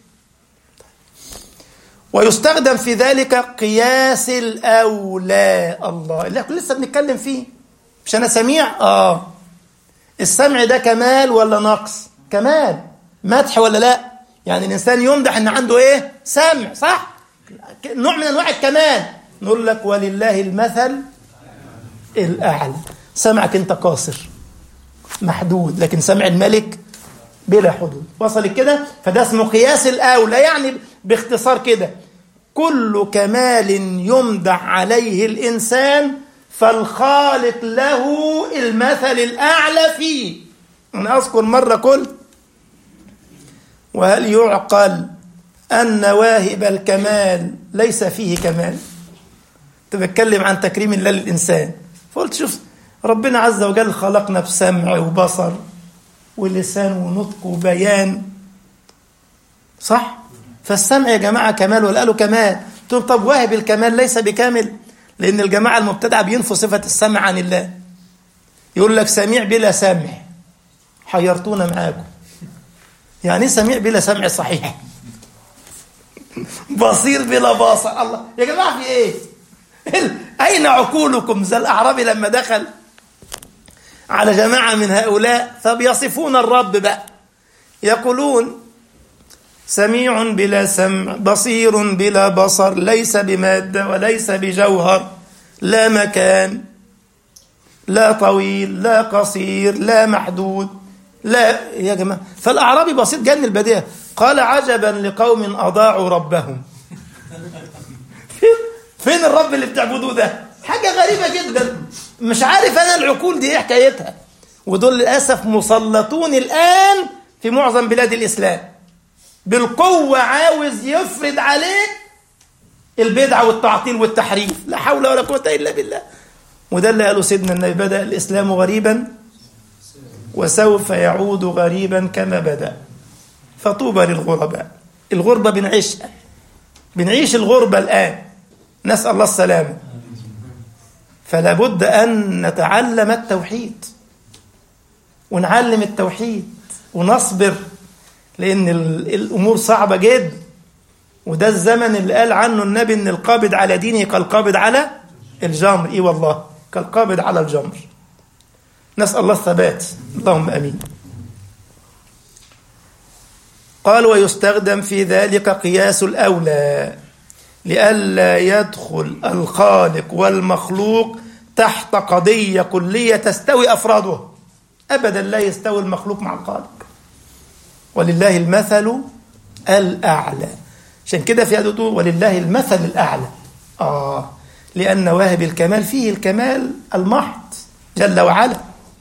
ويستخدم في ذلك قياس الأولى الله اللي احنا لسه بنتكلم فيه مش أنا سميع آه السمع ده كمال ولا نقص كمال مدح ولا لا يعني الإنسان يمدح إن عنده إيه سمع صح نوع من أنواع الكمال نقول لك ولله المثل الأعلى سمعك أنت قاصر محدود لكن سمع الملك بلا حدود وصل كده فده اسمه قياس الأولى يعني باختصار كده كل كمال يمدح عليه الإنسان فالخالق له المثل الأعلى فيه أنا أذكر مرة قلت وهل يعقل أن واهب الكمال ليس فيه كمال بتكلم عن تكريم الله للإنسان فقلت شوف ربنا عز وجل خلقنا بسمع وبصر ولسان ونطق وبيان صح فالسمع يا جماعة كمال ولا قالوا كمال قلت طب واهب الكمال ليس بكامل لأن الجماعة المبتدعة بينفوا صفة السمع عن الله يقول لك سميع بلا سمع حيرتونا معاكم يعني سميع بلا سمع صحيح بصير بلا باصر الله يا جماعة في ايه أين عقولكم زي الأعرابي لما دخل على جماعة من هؤلاء فبيصفون الرب بقى يقولون سميع بلا سمع بصير بلا بصر ليس بمادة وليس بجوهر لا مكان لا طويل لا قصير لا محدود لا يا جماعة فالأعرابي بسيط جن البديهة قال عجبا لقوم أضاعوا ربهم فين الرب اللي بتعبدوه ده حاجة غريبة جدا مش عارف أنا العقول دي إيه حكايتها ودول للأسف مسلطون الآن في معظم بلاد الإسلام بالقوة عاوز يفرض عليك البدعة والتعطيل والتحريف لا حول ولا قوة إلا بالله وده اللي قاله سيدنا النبي بدأ الإسلام غريبا وسوف يعود غريبا كما بدأ فطوبى للغرباء الغربة بنعيشها بنعيش الغربة الآن نسأل الله السلامة فلا بد أن نتعلم التوحيد ونعلم التوحيد ونصبر لأن الأمور صعبة جدا وده الزمن اللي قال عنه النبي أن القابض على دينه كالقابض على الجمر إيه والله كالقابض على الجمر نسأل الله الثبات اللهم أمين قال ويستخدم في ذلك قياس الأولى لئلا يدخل الخالق والمخلوق تحت قضية كلية تستوي أفرادها أبدا لا يستوي المخلوق مع الخالق ولله المثل الأعلى عشان كده في هذا ولله المثل الأعلى آه لأن واهب الكمال فيه الكمال المحض جل وعلا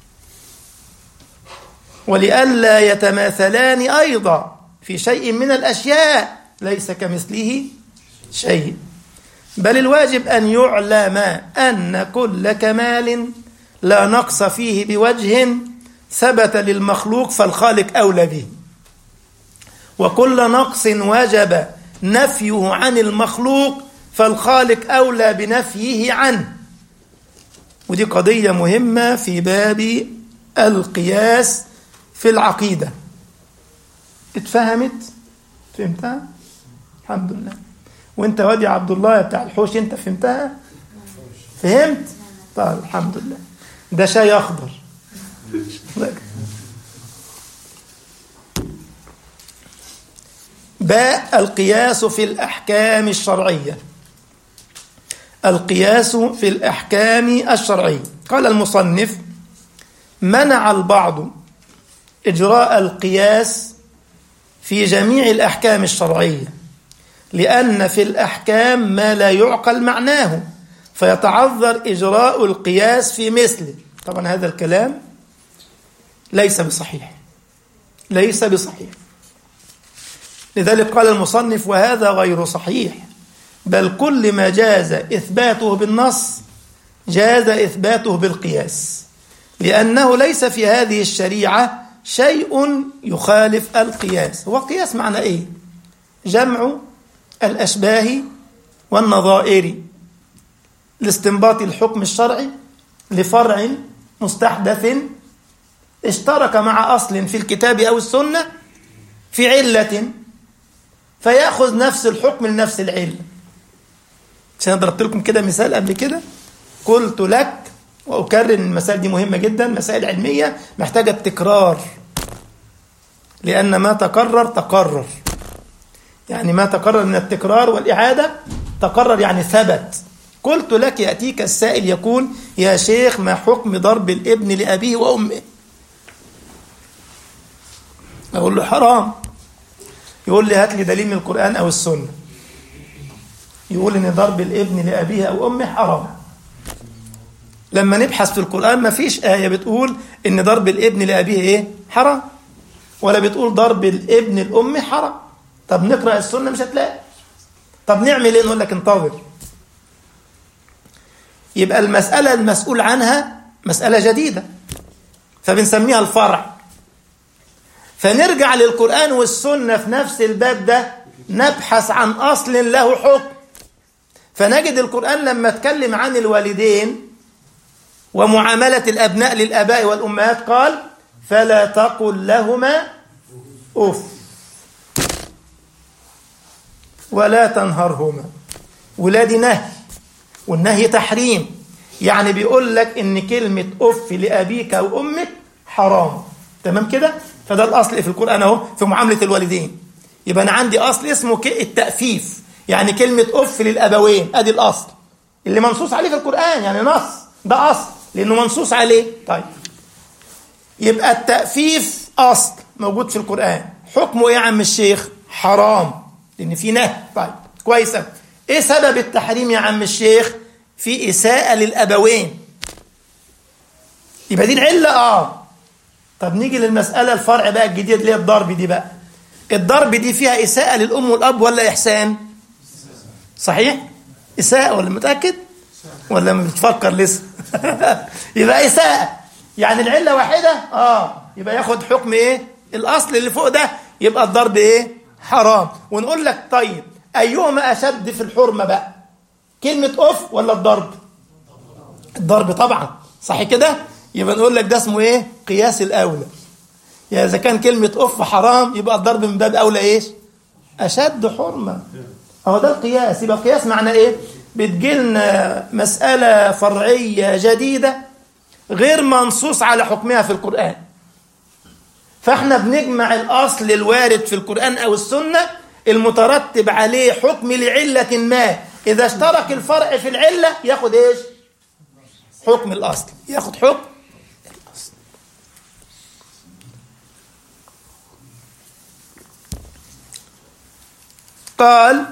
ولئلا يتماثلان أيضا في شيء من الأشياء ليس كمثله شيء بل الواجب أن يعلم أن كل كمال لا نقص فيه بوجه ثبت للمخلوق فالخالق أولى به وكل نقص وجب نفيه عن المخلوق فالخالق أولى بنفيه عنه ودي قضية مهمة في باب القياس في العقيدة اتفهمت فهمتها الحمد لله وانت وادي عبد الله بتاع الحوش انت فهمتها فهمت طيب الحمد لله ده شاي اخضر باء القياس في الأحكام الشرعية القياس في الأحكام الشرعية قال المصنف منع البعض إجراء القياس في جميع الأحكام الشرعية لأن في الأحكام ما لا يعقل معناه فيتعذر إجراء القياس في مثله طبعا هذا الكلام ليس بصحيح ليس بصحيح لذلك قال المصنف وهذا غير صحيح بل كل ما جاز إثباته بالنص جاز إثباته بالقياس لأنه ليس في هذه الشريعة شيء يخالف القياس هو القياس معنى إيه؟ جمع الأشباه والنظائر لاستنباط الحكم الشرعي لفرع مستحدث اشترك مع أصل في الكتاب أو السنة في علة فيأخذ نفس الحكم لنفس العلة عشان ضربت لكم كده مثال قبل كده قلت لك وأكرر إن المسائل دي مهمة جدا مسائل علمية محتاجة تكرار لأن ما تكرر تقرر يعني ما تقرر من التكرار والإعادة تقرر يعني ثبت قلت لك يأتيك السائل يقول يا شيخ ما حكم ضرب الابن لأبيه وأمه أقول له حرام يقول لي هات لي دليل من القرآن أو السنة يقول إن ضرب الابن لأبيه أو أمه حرام لما نبحث في القرآن ما فيش آية بتقول إن ضرب الابن لأبيه إيه حرام ولا بتقول ضرب الابن الأم حرام طب نقرأ السنة مش هتلاقي طب نعمل إيه نقول لك انتظر يبقى المسألة المسؤول عنها مسألة جديدة فبنسميها الفرع فنرجع للقرآن والسنة في نفس الباب ده نبحث عن أصل له حكم فنجد القرآن لما اتكلم عن الوالدين ومعاملة الأبناء للآباء والأمهات قال فلا تقل لهما أف ولا تنهرهما ولادي نهي والنهي تحريم يعني بيقول لك ان كلمة أف لأبيك أو أمك حرام تمام كده فده الأصل في القرآن أهو في معاملة الوالدين يبقى أنا عندي أصل اسمه التأفيف يعني كلمة أف للأبوين أدي الأصل اللي منصوص عليه في القرآن يعني نص ده أصل لأنه منصوص عليه طيب يبقى التأفيف أصل موجود في القرآن حكمه إيه يا عم الشيخ حرام لأن في نهي طيب كويس إيه سبب التحريم يا عم الشيخ في إساءة للأبوين يبقى دي العلة آه طب نيجي للمسألة الفرع بقى الجديد اللي هي الضرب دي بقى الضرب دي فيها إساءة للأم والأب ولا إحسان صحيح إساءة ولا متأكد ولا بتفكر لسه يبقى إساءة يعني العلة واحدة آه يبقى ياخد حكم إيه الأصل اللي فوق ده يبقى الضرب إيه حرام ونقول لك طيب أيهما أشد في الحرمة بقى كلمة أف ولا الضرب الضرب طبعا صح كده يبقى نقول لك ده اسمه ايه قياس الاولى يعني اذا كان كلمه اف حرام يبقى الضرب من باب اولى ايش اشد حرمه اهو ده القياس يبقى القياس معنى ايه بتجيلنا مساله فرعيه جديده غير منصوص على حكمها في القران فاحنا بنجمع الأصل الوارد في القرآن أو السنة المترتب عليه حكم لعلة ما إذا اشترك الفرع في العلة ياخد إيش حكم الأصل ياخد حكم الأصل قال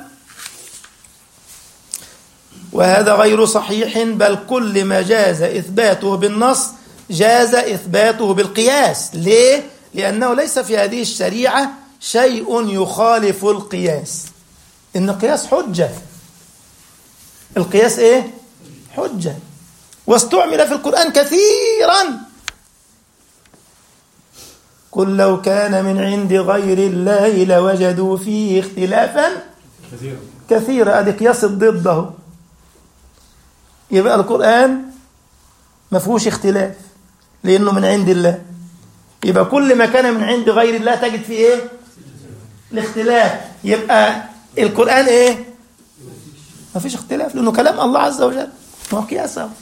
وهذا غير صحيح بل كل ما جاز إثباته بالنص جاز إثباته بالقياس ليه؟ لأنه ليس في هذه الشريعة شيء يخالف القياس إن القياس حجة القياس إيه؟ حجة واستعمل في القرآن كثيرا قل لو كان من عند غير الله لوجدوا فيه اختلافا كثيرا كثيرا ادي قياس الضد اهو يبقى القرآن ما فيهوش اختلاف لأنه من عند الله يبقى كل ما كان من عند غير الله تجد فيه ايه الاختلاف يبقى القرآن ايه ما فيش اختلاف لأنه كلام الله عز وجل ما هو قياس اهو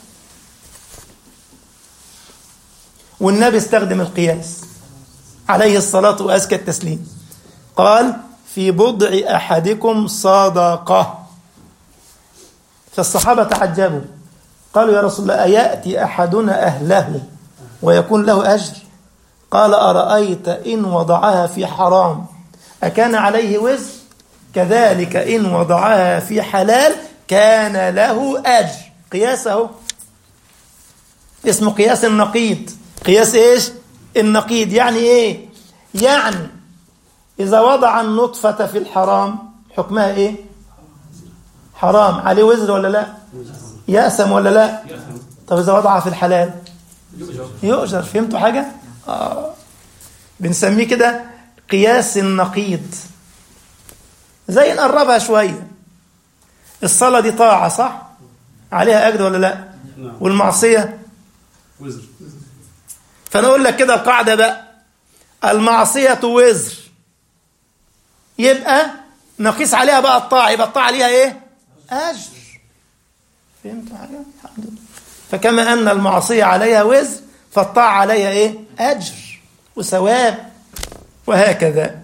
والنبي استخدم القياس عليه الصلاة وأزكى التسليم قال في بضع أحدكم صدقة فالصحابة تعجبوا قالوا يا رسول الله أيأتي أحدنا أهله ويكون له أجر قال أرأيت إن وضعها في حرام أكان عليه وزر كذلك إن وضعها في حلال كان له أجر قياسه اسمه قياس النقيض قياس إيش النقيض يعني إيه يعني إذا وضع النطفة في الحرام حكمها إيه حرام عليه وزر ولا لا يأسم ولا لا طب إذا وضعها في الحلال يؤجر فهمتوا حاجة آه. بنسميه كده قياس النقيض زي نقربها شوية الصلاة دي طاعة صح عليها أجر ولا لا نعم والمعصية وزر فأنا أقول لك كده القاعدة بقى المعصية وزر يبقى نقيس عليها بقى الطاعة يبقى الطاعة عليها إيه أجر فهمتوا حاجة الحمد لله فكما أن المعصية عليها وزر فالطاعة عليها إيه أجر وثواب وهكذا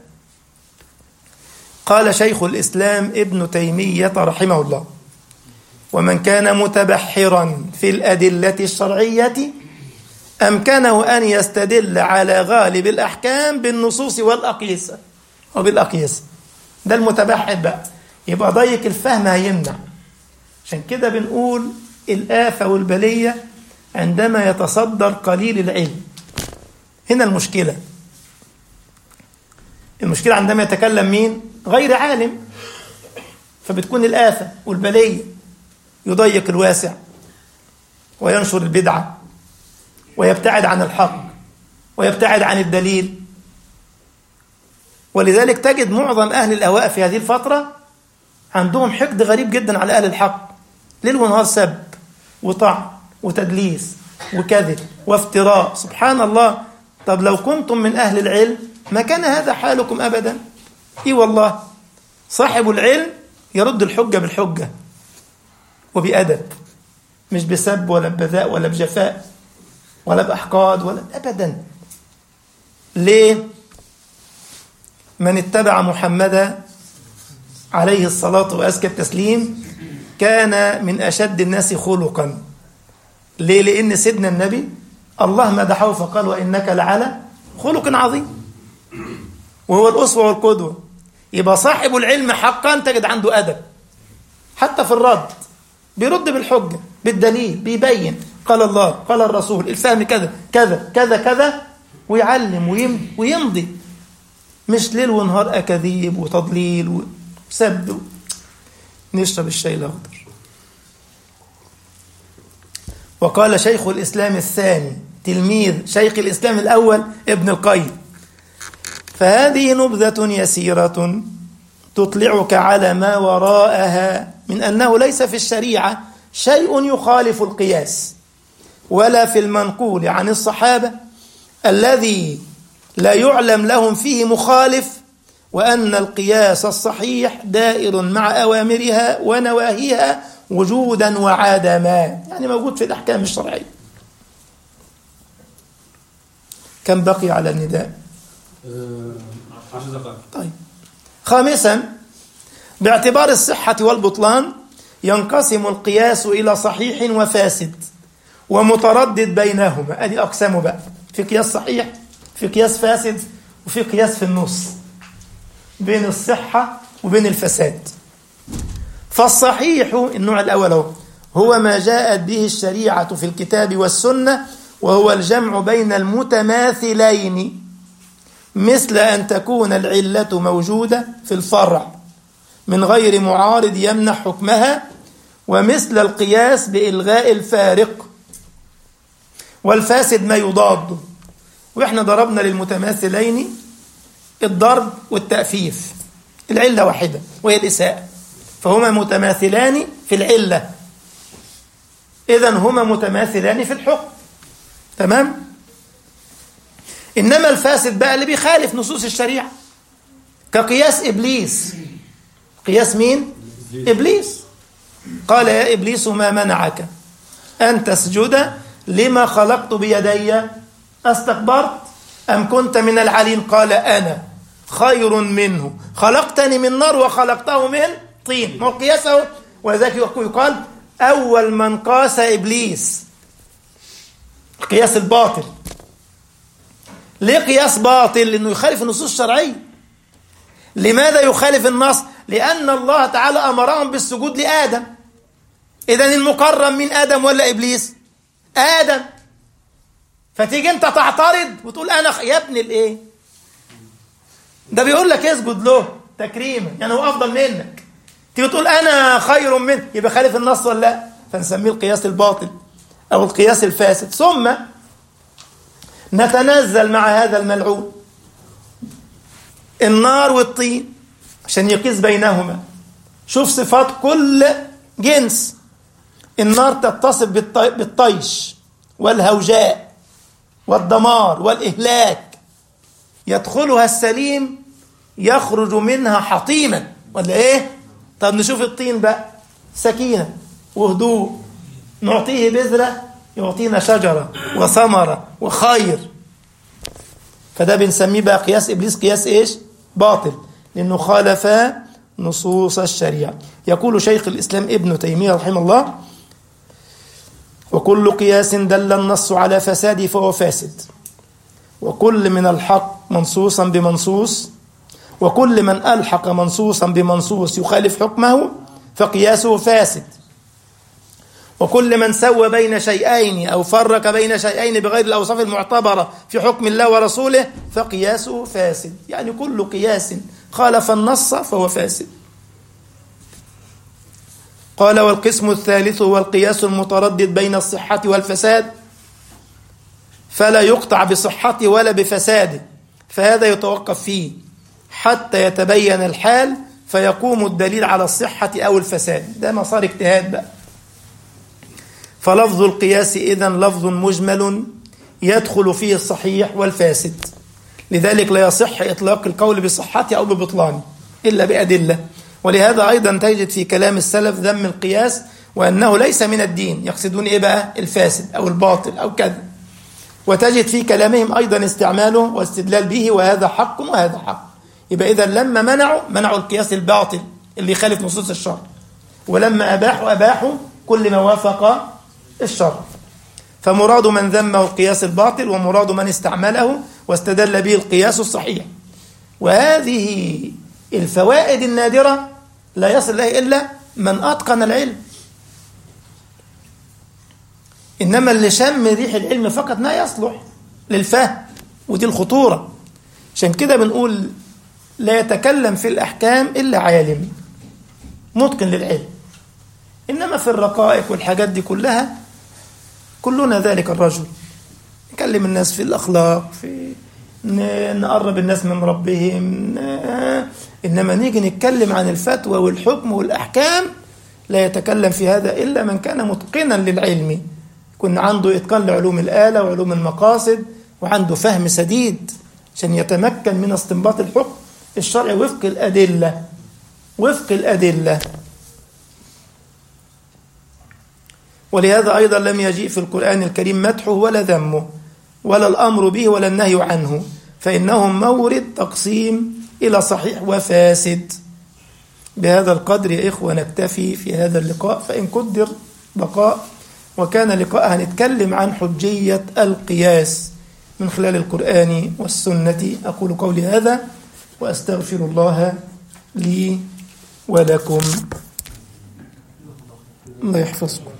قال شيخ الإسلام ابن تيمية رحمه الله ومن كان متبحرا في الأدلة الشرعية أمكنه أن يستدل على غالب الأحكام بالنصوص والأقيسة وبالأقيسة ده المتبحر بقى يبقى ضيق الفهم هيمنع عشان كده بنقول الآفة والبلية عندما يتصدر قليل العلم هنا المشكلة المشكلة عندما يتكلم مين غير عالم فبتكون الآفة والبلية يضيق الواسع وينشر البدعة ويبتعد عن الحق ويبتعد عن الدليل ولذلك تجد معظم أهل الأهواء في هذه الفترة عندهم حقد غريب جدا على أهل الحق ليل ونهار سب وطعن وتدليس وكذب وافتراء سبحان الله طب لو كنتم من أهل العلم ما كان هذا حالكم أبدا إي والله صاحب العلم يرد الحجة بالحجة وبأدب مش بسب ولا ببذاء ولا بجفاء ولا بأحقاد ولا أبدا ليه من اتبع محمدا عليه الصلاة وأزكى التسليم كان من أشد الناس خلقا ليه لأن سيدنا النبي الله مدحه فقال وإنك لعلى خلق عظيم وهو الأسوة والقدوة يبقى صاحب العلم حقا تجد عنده أدب حتى في الرد بيرد بالحجة بالدليل بيبين قال الله قال الرسول الفهم كذا كذا كذا كذا ويعلم ويم ويمضي مش ليل ونهار أكاذيب وتضليل وسب نشرب الشاي الأخضر وقال شيخ الإسلام الثاني تلميذ شيخ الإسلام الأول ابن القيم فهذه نبذة يسيرة تطلعك على ما وراءها من أنه ليس في الشريعة شيء يخالف القياس ولا في المنقول عن الصحابة الذي لا يعلم لهم فيه مخالف وأن القياس الصحيح دائر مع أوامرها ونواهيها وجودا وعدما يعني موجود في الأحكام الشرعية كم بقي على النداء عشر دقائق طيب خامسا باعتبار الصحة والبطلان ينقسم القياس إلى صحيح وفاسد ومتردد بينهما أدي أقسامه بقى في قياس صحيح في قياس فاسد وفي قياس في النص بين الصحة وبين الفساد فالصحيح النوع الأول هو هو ما جاءت به الشريعة في الكتاب والسنة وهو الجمع بين المتماثلين مثل أن تكون العلة موجودة في الفرع من غير معارض يمنع حكمها ومثل القياس بإلغاء الفارق والفاسد ما يضاد وإحنا ضربنا للمتماثلين الضرب والتأفيف العلة واحدة وهي الإساءة فهما متماثلان في العلة إذا هما متماثلان في الحكم تمام إنما الفاسد بقى اللي بيخالف نصوص الشريعة كقياس إبليس قياس مين؟ إبليس قال يا إبليس ما منعك أن تسجد لما خلقت بيدي أستكبرت أم كنت من العلين قال أنا خير منه خلقتني من نار وخلقته من طين ما هو قياسه ولذلك يقال أول من قاس إبليس القياس الباطل ليه قياس باطل لأنه يخالف النصوص الشرعية لماذا يخالف النص لأن الله تعالى أمرهم بالسجود لآدم إذا المكرم من آدم ولا إبليس آدم فتيجي أنت تعترض وتقول أنا خ... يا ابن الإيه ده بيقول لك اسجد له تكريما يعني هو أفضل منك تيجي تقول أنا خير منه يبقى خالف النص ولا لا فنسميه القياس الباطل أو القياس الفاسد ثم نتنزل مع هذا الملعون النار والطين عشان يقيس بينهما شوف صفات كل جنس النار تتصف بالطيش والهوجاء والدمار والإهلاك يدخلها السليم يخرج منها حطيما ولا ايه طب نشوف الطين بقى سكينة وهدوء نعطيه بذرة يعطينا شجرة وثمرة وخير فده بنسميه بقى قياس إبليس قياس إيش باطل لأنه خالف نصوص الشريعة يقول شيخ الإسلام ابن تيمية رحمه الله وكل قياس دل النص على فساد فهو فاسد وكل من الحق منصوصا بمنصوص وكل من ألحق منصوصا بمنصوص يخالف حكمه فقياسه فاسد وكل من سوى بين شيئين أو فرق بين شيئين بغير الأوصاف المعتبرة في حكم الله ورسوله فقياسه فاسد يعني كل قياس خالف النص فهو فاسد قال والقسم الثالث هو القياس المتردد بين الصحة والفساد فلا يقطع بصحته ولا بفساده فهذا يتوقف فيه حتى يتبين الحال فيقوم الدليل على الصحة أو الفساد ده مسار اجتهاد بقى فلفظ القياس إذا لفظ مجمل يدخل فيه الصحيح والفاسد لذلك لا يصح إطلاق القول بصحته أو ببطلانه إلا بأدلة ولهذا أيضا تجد في كلام السلف ذم القياس وأنه ليس من الدين يقصدون إيه بقى الفاسد أو الباطل أو كذا وتجد في كلامهم أيضا استعماله واستدلال به وهذا حق وهذا حق يبقى إذا لما منعوا منعوا القياس الباطل اللي يخالف نصوص الشرع ولما أباحوا أباحوا كل ما وافق الشرع فمراد من ذمه القياس الباطل ومراد من استعمله واستدل به القياس الصحيح وهذه الفوائد النادرة لا يصل إليه إلا من أتقن العلم إنما اللي شم ريح العلم فقط لا يصلح للفهم ودي الخطورة عشان كده بنقول لا يتكلم في الأحكام إلا عالم متقن للعلم إنما في الرقائق والحاجات دي كلها كلنا ذلك الرجل نكلم الناس في الأخلاق في نقرب الناس من ربهم إنما نيجي نتكلم عن الفتوى والحكم والأحكام لا يتكلم في هذا إلا من كان متقنا للعلم يكون عنده إتقان لعلوم الآلة وعلوم المقاصد وعنده فهم سديد عشان يتمكن من استنباط الحكم الشرعي وفق الأدلة وفق الأدلة ولهذا أيضا لم يجيء في القرآن الكريم مدحه ولا ذمه ولا الأمر به ولا النهي عنه فإنهم مورد تقسيم إلى صحيح وفاسد بهذا القدر يا إخوة نكتفي في هذا اللقاء فإن قدر بقاء وكان لقاء هنتكلم عن حجية القياس من خلال القرآن والسنة أقول قولي هذا وأستغفر الله لي ولكم الله يحفظكم